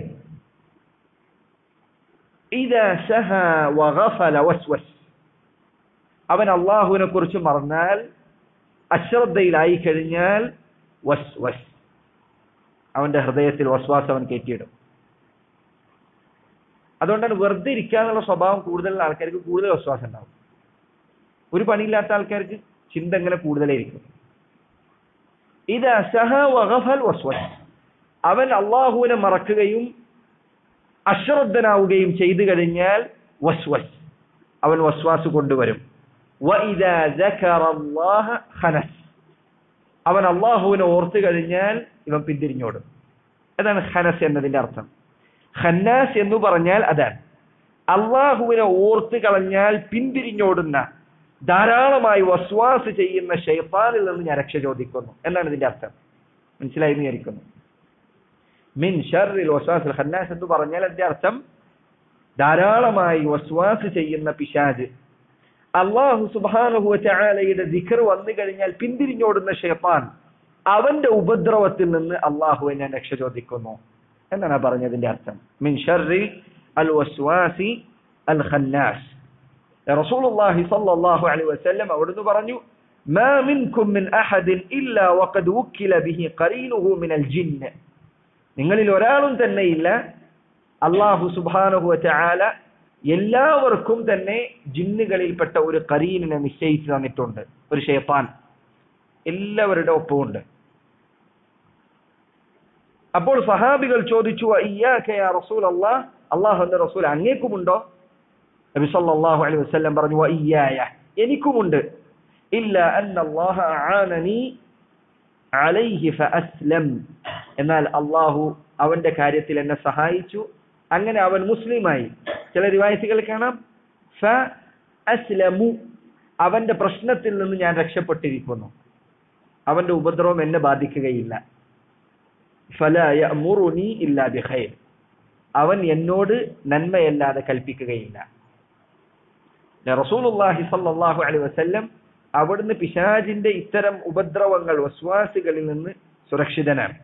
ഇതാ സഹ വഗഫല വസ്വസ് അവൻ അള്ളാഹുവിനെ കുറിച്ച് മറന്നാൽ അശ്രദ്ധയിലായി കഴിഞ്ഞാൽ വസ് വസ് അവന്റെ ഹൃദയത്തിൽ വസ്വാസ് അവൻ കയറ്റിയിടും അതുകൊണ്ടാണ് വെറുതെ ഇരിക്കാന്നുള്ള സ്വഭാവം കൂടുതലുള്ള ആൾക്കാർക്ക് കൂടുതൽ വസ്വാസം ഉണ്ടാവും ഒരു പണിയില്ലാത്ത ആൾക്കാർക്ക് ചിന്ത എങ്ങനെ കൂടുതലായിരിക്കും ഇത് അസഹ വഗഫൽ വസ്വസ് അവൻ അള്ളാഹുവിനെ മറക്കുകയും അശ്രദ്ധനാവുകയും ചെയ്തു കഴിഞ്ഞാൽ വസ്വസ് അവൻ വസ്വാസ് കൊണ്ടുവരും وَإِذَا ذَكَرَ اللَّهَ خَنَسَ അവൻ അള്ളാഹുവിനെ ഓർത്തു കഴിഞ്ഞാൽ ഇവൻ പിന്തിരിഞ്ഞോടും അതാണ് ഖനസ് എന്നതിന്റെ അർത്ഥം ഖന്നാസ് എന്ന് പറഞ്ഞാൽ അതാണ് അള്ളാഹുവിനെ ഓർത്ത് കളഞ്ഞാൽ പിന്തിരിഞ്ഞോടുന്ന ധാരാളമായി വസ്വാസ് ചെയ്യുന്ന ഷെയ്ത്താനിൽ നിന്ന് ഞാൻ രക്ഷ ചോദിക്കുന്നു എന്നാണ് ഇതിന്റെ അർത്ഥം മനസ്സിലായി എന്ന് വിചാരിക്കുന്നു മിൻ ഷർറിൽ വസ്വാസ് ഖന്നാസ് എന്ന് പറഞ്ഞാൽ അതിന്റെ അർത്ഥം ധാരാളമായി വസ്വാസ് ചെയ്യുന്ന പിശാജ് അള്ളാഹു സുബാനുഹു ചായാലയുടെ ദിഖർ വന്നു കഴിഞ്ഞാൽ പിന്തിരിഞ്ഞോടുന്ന ഷെയ്ത്താൻ അവന്റെ ഉപദ്രവത്തിൽ നിന്ന് അള്ളാഹുവെ ഞാൻ രക്ഷ ചോദിക്കുന്നു എന്നാണ് പറഞ്ഞതിന്റെ അർത്ഥം മിൻ ഷർറി അൽ വസ്വാസി അൽ ഖന്നാസ് റസൂലുള്ളാഹി സ്വല്ലല്ലാഹു അലൈഹി വസല്ലം അവിടുന്ന് പറഞ്ഞു ما منكم من أحد إلا وقد وكل به قرينه من الجن നിങ്ങളിൽ ഒരാളും തന്നെയില്ല അള്ളാഹു സുബാനുഹു ചായാല എല്ലാവർക്കും തന്നെ ജിന്നുകളിൽപ്പെട്ട ഒരു കരീനിനെ നിശ്ചയിച്ചു തന്നിട്ടുണ്ട് ഒരു ഷേപ്പാൻ എല്ലാവരുടെ ഒപ്പമുണ്ട് അപ്പോൾ സഹാബികൾ ചോദിച്ചു റസൂൽ അള്ളാഹ് അള്ളാഹുന്റെ റസൂൽ അങ്ങേക്കുമുണ്ടോ നബി സല്ലല്ലാഹു അലൈഹി വസല്ലം പറഞ്ഞു ഇയ്യായ എനിക്കുമുണ്ട് ഇല്ല അന്ന അല്ലാഹ അആനനി അലൈഹി ഫഅസ്ലം എന്നാൽ അള്ളാഹു അവന്റെ കാര്യത്തിൽ എന്നെ സഹായിച്ചു അങ്ങനെ അവൻ മുസ്ലിമായി ചില റിവായത്തുകൾ കാണാം ഫ അസ്ലമു അവന്റെ പ്രശ്നത്തിൽ നിന്ന് ഞാൻ രക്ഷപ്പെട്ടിരിക്കുന്നു അവന്റെ ഉപദ്രവം എന്നെ ബാധിക്കുകയില്ല ഫല യഅ്മുറുനി ഇല്ലാ ബിഖൈർ അവൻ എന്നോട് നന്മയല്ലാതെ കൽപ്പിക്കുകയില്ല റസൂലുള്ളാഹി സ്വല്ലല്ലാഹു അലൈഹി വസല്ലം അവിടുന്ന് പിശാജിന്റെ ഇത്തരം ഉപദ്രവങ്ങൾ വസ്വാസികളിൽ നിന്ന് സുരക്ഷിതനാണ്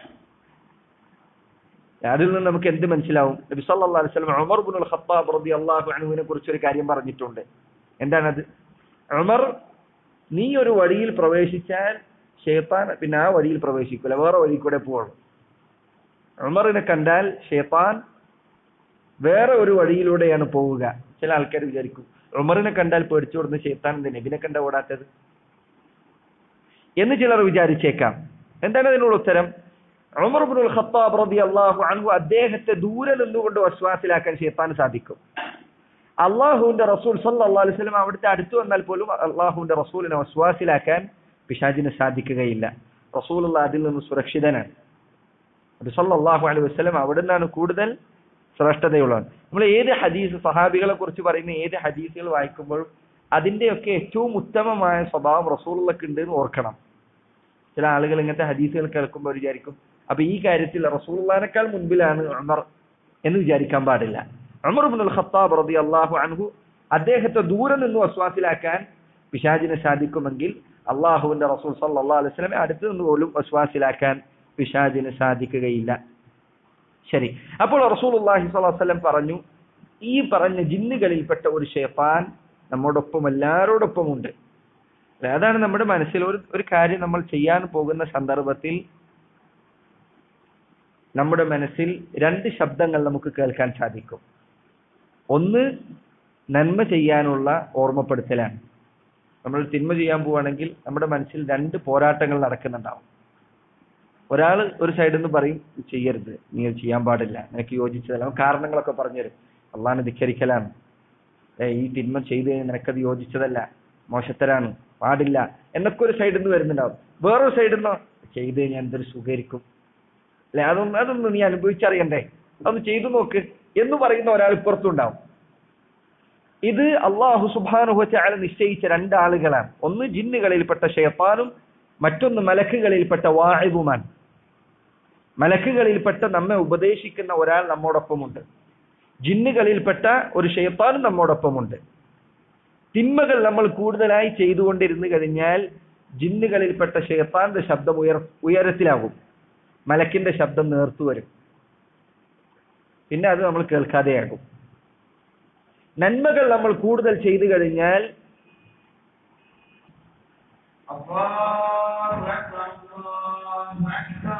അതിൽ നിന്ന് നമുക്ക് എന്ത് മനസ്സിലാവും നബി സല്ലല്ലാഹു അലൈഹി വസല്ലം ഉമർ ഇബ്നുൽ ഖത്താബ് റളിയല്ലാഹു അൻഹുവിനെ കുറിച്ച് ഒരു കാര്യം പറഞ്ഞിട്ടുണ്ട് എന്താണത് ഉമർ നീ ഒരു വഴിയിൽ പ്രവേശിച്ചാൽ ഷെയ്ത്താൻ പിന്നെ ആ വഴിയിൽ പ്രവേശിക്കില്ല വേറെ വഴി കൂടെ പോവുള്ളൂ ഉമറിനെ കണ്ടാൽ ഷെയ്ത്താൻ വേറെ ഒരു വഴിയിലൂടെയാണ് പോവുക ചില ആൾക്കാർ വിചാരിക്കും ഉമറിനെ കണ്ടാൽ പേടിച്ചു കൊടുന്ന് ഷെയ്ത്താൻ എന്ത് നബിനെ കണ്ട ഓടാത്തത് എന്ന് ചിലർ വിചാരിച്ചേക്കാം എന്താണ് അതിനുള്ള ഉത്തരം ഉമർ ഇബ്നുൽ ഖത്താബ് റളിയല്ലാഹു അൻഹു അദ്ദേഹത്തെ ദൂരെ നിന്നുകൊണ്ട് വസ്വാസിലാക്കാൻ ഷെയ്ത്താൻ സാധിക്കും അള്ളാഹുവിന്റെ റസൂൽ സല്ലല്ലാഹു അലൈഹി വസല്ലം അവിടുത്തെ അടുത്ത് വന്നാൽ പോലും അള്ളാഹുവിന്റെ റസൂലിനെ വസ്വാസിലാക്കാൻ പിശാചിന് സാധിക്കുകയില്ല റസൂലുള്ള അതിൽ നിന്ന് സുരക്ഷിതനാണ് അത് സല്ലല്ലാഹു അലൈഹി വസല്ലം അവിടുന്നാണ് കൂടുതൽ ശ്രേഷ്ഠതയുള്ളവൻ നമ്മൾ ഏത് ഹദീസ് സഹാബികളെ കുറിച്ച് പറയുന്ന ഏത് ഹദീസുകൾ വായിക്കുമ്പോഴും അതിന്റെയൊക്കെ ഏറ്റവും ഉത്തമമായ സ്വഭാവം റസൂലുള്ളക്ക് ഉണ്ട് എന്ന് ഓർക്കണം ചില ആളുകൾ ഇങ്ങനത്തെ ഹദീസുകൾ കേൾക്കുമ്പോൾ വിചാരിക്കും അപ്പൊ ഈ കാര്യത്തിൽ റസൂലുള്ളാനേക്കാൾ മുൻപിലാണ് ഉമർ എന്ന് വിചാരിക്കാൻ പാടില്ല ഉമർ ഇബ്നുൽ ഖത്താബ് റളിയല്ലാഹു അൻഹു അദ്ദേഹത്തെ ദൂരെ നിന്ന് വസ്വാസിലാക്കാൻ പിശാചിന് സാധിക്കുമെങ്കിൽ അള്ളാഹുവിന്റെ റസൂൽ സല്ലല്ലാഹു അലൈഹി വസല്ലമെ അടുത്ത് നിന്ന് പോലും വസ്വാസിലാക്കാൻ പിശാചിന് സാധിക്കുകയില്ല ശരി അപ്പോൾ റസൂലുള്ളാഹി സ്വല്ലല്ലാഹു അലൈഹി വസല്ലം പറഞ്ഞു ഈ പറഞ്ഞ ജിന്നുകളിൽപ്പെട്ട ഒരു ഷെയ്ത്താൻ നമ്മോടൊപ്പം എല്ലാവരോടൊപ്പം ഉണ്ട് അതാണ് നമ്മുടെ മനസ്സിൽ ഒരു ഒരു കാര്യം നമ്മൾ ചെയ്യാൻ പോകുന്ന സന്ദർഭത്തിൽ നമ്മുടെ മനസ്സിൽ രണ്ട് ശബ്ദങ്ങൾ നമുക്ക് കേൾക്കാൻ സാധിക്കും ഒന്ന് നന്മ ചെയ്യാനുള്ള ഓർമ്മപ്പെടുത്തലാണ് നമ്മൾ തിന്മ ചെയ്യാൻ പോവുകയാണെങ്കിൽ നമ്മുടെ മനസ്സിൽ രണ്ട് പോരാട്ടങ്ങൾ നടക്കുന്നുണ്ടാവും ഒരാൾ ഒരു സൈഡിൽ നിന്ന് പറയും "ഇത് ചെയ്യരുത് നീ അത് ചെയ്യാൻ പാടില്ല നിനക്ക് യോജിച്ചതല്ല അവൻ കാരണങ്ങളൊക്കെ പറഞ്ഞുതരും അള്ളാഹിനെ ധിക്കരിക്കലാണ് ഏ ഈ തിന്മ ചെയ്ത് കഴിഞ്ഞാൽ നിനക്കത് യോജിച്ചതല്ല മോശത്തരാണ് പാടില്ല എന്നൊക്കെ ഒരു സൈഡിൽ നിന്ന് വരുന്നുണ്ടാവും വേറൊരു സൈഡിൽ നിന്നോ ചെയ്ത് കഴിഞ്ഞാൽ എന്തൊരു സുഖരിക്കും അല്ലെ അതൊന്നും അതൊന്നും നീ അനുഭവിച്ചറിയണ്ടേ അതൊന്ന് ചെയ്തു നോക്ക് എന്ന് പറയുന്ന ഒരാൾ ഇപ്പുറത്തുണ്ടാവും ഇത് അള്ളാഹു സുബാനുഹച്ചാല നിശ്ചയിച്ച രണ്ടാളുകളാണ് ഒന്ന് ജിന്നുകളിൽപ്പെട്ട ഷെയ്ത്താനും മറ്റൊന്ന് മലക്കുകളിൽപ്പെട്ട വാഹിബുമാൻ മലക്കുകളിൽപ്പെട്ട നമ്മെ ഉപദേശിക്കുന്ന ഒരാൾ നമ്മോടൊപ്പമുണ്ട് ജിന്നുകളിൽപ്പെട്ട ഒരു ഷെയ്ത്താനും നമ്മോടൊപ്പമുണ്ട് തിന്മകൾ നമ്മൾ കൂടുതലായി ചെയ്തുകൊണ്ടിരുന്നു കഴിഞ്ഞാൽ ജിന്നുകളിൽപ്പെട്ട ഷെയ്ത്താന്റെ ശബ്ദം ഉയർ ഉയരത്തിലാകും മലക്കിന്റെ ശബ്ദം നേർത്തു വരും പിന്നെ അത് നമ്മൾ കേൾക്കാതെയാകും നന്മകൾ നമ്മൾ കൂടുതൽ ചെയ്തു കഴിഞ്ഞാൽ الله أكبر الله أكبر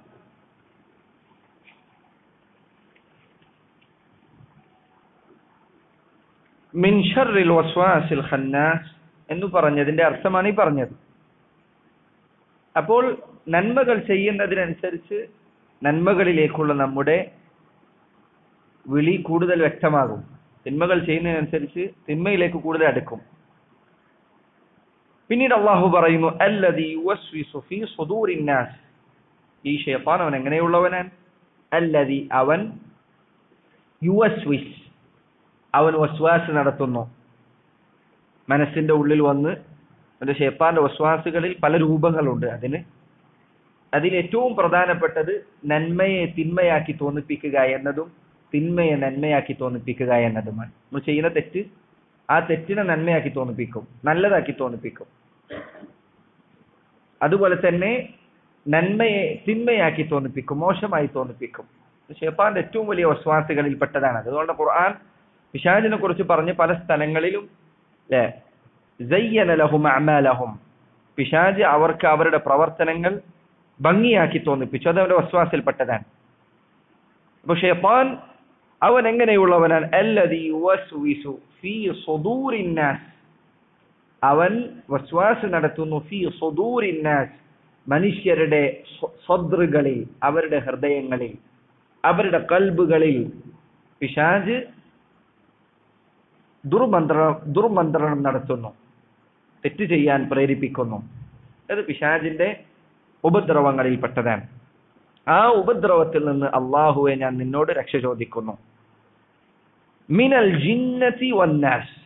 മിൻ ഷർറിൽ വസ്വാസിൽ ഖന്നാസ് എന്ന് പറഞ്ഞതിന്റെ അർത്ഥമാണ് ഈ പറഞ്ഞത് അപ്പോൾ നന്മകൾ ചെയ്യുന്നതിനനുസരിച്ച് നന്മകളിലേക്കുള്ള നമ്മുടെ വിളി കൂടുതൽ വ്യക്തമാകും തിന്മകൾ ചെയ്യുന്നതിനനുസരിച്ച് തിന്മയിലേക്ക് കൂടുതൽ അടുക്കും പിന്നീട് അള്ളാഹു പറയുന്നു അല്ലദീ യുവസ്വിസു ഫീ സുദൂരിൻ നാസ് ഈ ഷൈത്താൻ അവൻ എങ്ങനെയുള്ളവനാണ് അല്ലദീ അവൻ യുവസ്വിസ് അവൻ വസ്വാസ് നടത്തുന്നു മനസ്സിന്റെ ഉള്ളിൽ വന്ന് അതിന്റെ ഷെയ്ത്താന്റെ വസ്വാസുകളിൽ പല രൂപങ്ങളുണ്ട് അതിന് അതിൽ ഏറ്റവും പ്രധാനപ്പെട്ടത് നന്മയെ തിന്മയാക്കി തോന്നിപ്പിക്കുക എന്നതും തിന്മയെ നന്മയാക്കി തോന്നിപ്പിക്കുക എന്നതുമാണ് നമ്മൾ ചെയ്യുന്ന തെറ്റ് ആ തെറ്റിനെ നന്മയാക്കി തോന്നിപ്പിക്കും നല്ലതാക്കി തോന്നിപ്പിക്കും അതുപോലെ തന്നെ നന്മയെ തിന്മയാക്കി തോന്നിപ്പിക്കും മോശമായി തോന്നിപ്പിക്കും ഷെയ്ത്താന്റെ ഏറ്റവും വലിയ വസ്വാസികളിൽ പെട്ടതാണ് അതുകൊണ്ട് ഖുർആൻ പിശാചിനെ കുറിച്ച് പറഞ്ഞ് പല സ്ഥലങ്ങളിലും അല്ലെ സയ്യന ലഹും അമാലഹും പിശാജ് അവർക്ക് അവരുടെ പ്രവർത്തനങ്ങൾ ഭംഗിയാക്കി തോന്നിപ്പിച്ചു അത് അവരുടെ വസ്വാസിൽപ്പെട്ടതാണ് അപ്പൊ ഷെയ്ത്താൻ അവൻ എങ്ങനെയുള്ളവനാണ് അല്ലദീ യുവസ്വിസു ഫീ സുദൂരിൻ നാസ് അവൻ വസ്വാസ് നടത്തുന്നു ഫീ സുദൂരിൻ നാസ് മനുഷ്യരുടെ സ്വദ്റുകളിൽ അവരുടെ ഹൃദയങ്ങളിൽ അവരുടെ കൽബുകളിൽ പിശാജ് ദുർമന്ത്ര ദുർമന്ത്രണം നടത്തുന്നു തെറ്റ് ചെയ്യാൻ പ്രേരിപ്പിക്കുന്നു അത് പിശാജിന്റെ ഉപദ്രവങ്ങളിൽപ്പെട്ടതാണ് ആ ഉപദ്രവത്തിൽ നിന്ന് അള്ളാഹുവെ ഞാൻ നിന്നോട് രക്ഷ ചോദിക്കുന്നു മിനൽ ജിന്നതി വന്നാസ്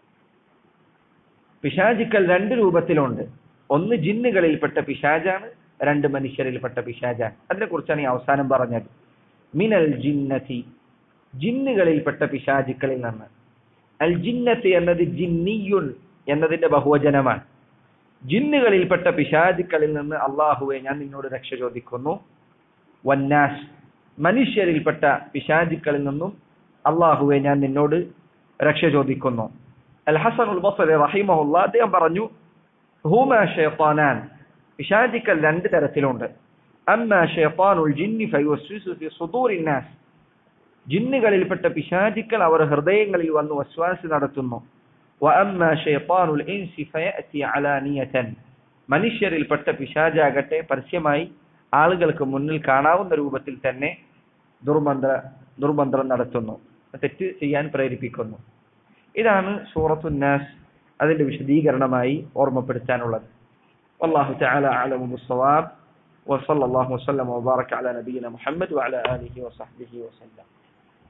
പിശാചിക്കൽ രണ്ട് രൂപത്തിലുണ്ട് ഒന്ന് ജിന്നുകളിൽപ്പെട്ട പിശാജാണ് രണ്ട് മനുഷ്യരിൽപ്പെട്ട പിശാജാണ് അതിനെ കുറിച്ചാണ് ഈ അവസാനം പറഞ്ഞത് മിനൽ ജിന്നതി ജിന്നുകളിൽപ്പെട്ട പിശാചുക്കളിൽ നിന്ന് അൽ ജിന്നത്ത് എന്നത് ജിന്നിയുൻ എന്നതിന്റെ ബഹുവചനമാണ് ജിന്നുകളിൽപ്പെട്ട പിശാചുക്കളിൽ നിന്ന് അള്ളാഹുവെ ഞാൻ നിന്നോട് രക്ഷ ചോദിക്കുന്നു വന്നാസ് മനുഷ്യരിൽപ്പെട്ട പിശാചുക്കളിൽ നിന്നും അള്ളാഹുവെ ഞാൻ നിന്നോട് രക്ഷ ചോദിക്കുന്നു അൽ ഹസൻ ഉൽ ബസറി റഹിമഹുല്ല അദ്ദേഹം പറഞ്ഞു ഹൂമ ഷെയ്ത്താനാൻ പിശാചിക്കൽ രണ്ട് തരത്തിലുണ്ട് അമ്മ ഷെയ്ത്താനുൽ ജിന്നി ഫയുസ്വിസു ഫി സുദൂറിൻ നാസ് ജിന്നുകളിൽപ്പെട്ട പിശാചിക്കൽ അവർ ഹൃദയങ്ങളിൽ വന്ന് വസ്വാസ് നടത്തുന്നു വഅമ്മ ഷെയ്ത്താനുൽ ഇൻസി ഫയഅതി അലാനിയതൻ മനുഷ്യരിൽപ്പെട്ട പിശാചാകട്ടെ പരസ്യമായി ആളുകൾക്ക് മുന്നിൽ കാണാവുന്ന രൂപത്തിൽ തന്നെ ദുർമന്ത്ര ദുർമന്ത്രം നടത്തുന്നു തെറ്റ് ചെയ്യാൻ പ്രേരിപ്പിക്കുന്നു ഇതാണ് സൂറത്തുന്നാസ് അതിന്റെ വിശദീകരണമായി ഓർമ്മപ്പെടുത്താനുള്ളത് والله تعالى أعلم بالصواب وصلى الله وسلم وبارك على نبينا محمد وعلى آله وصحبه وسلم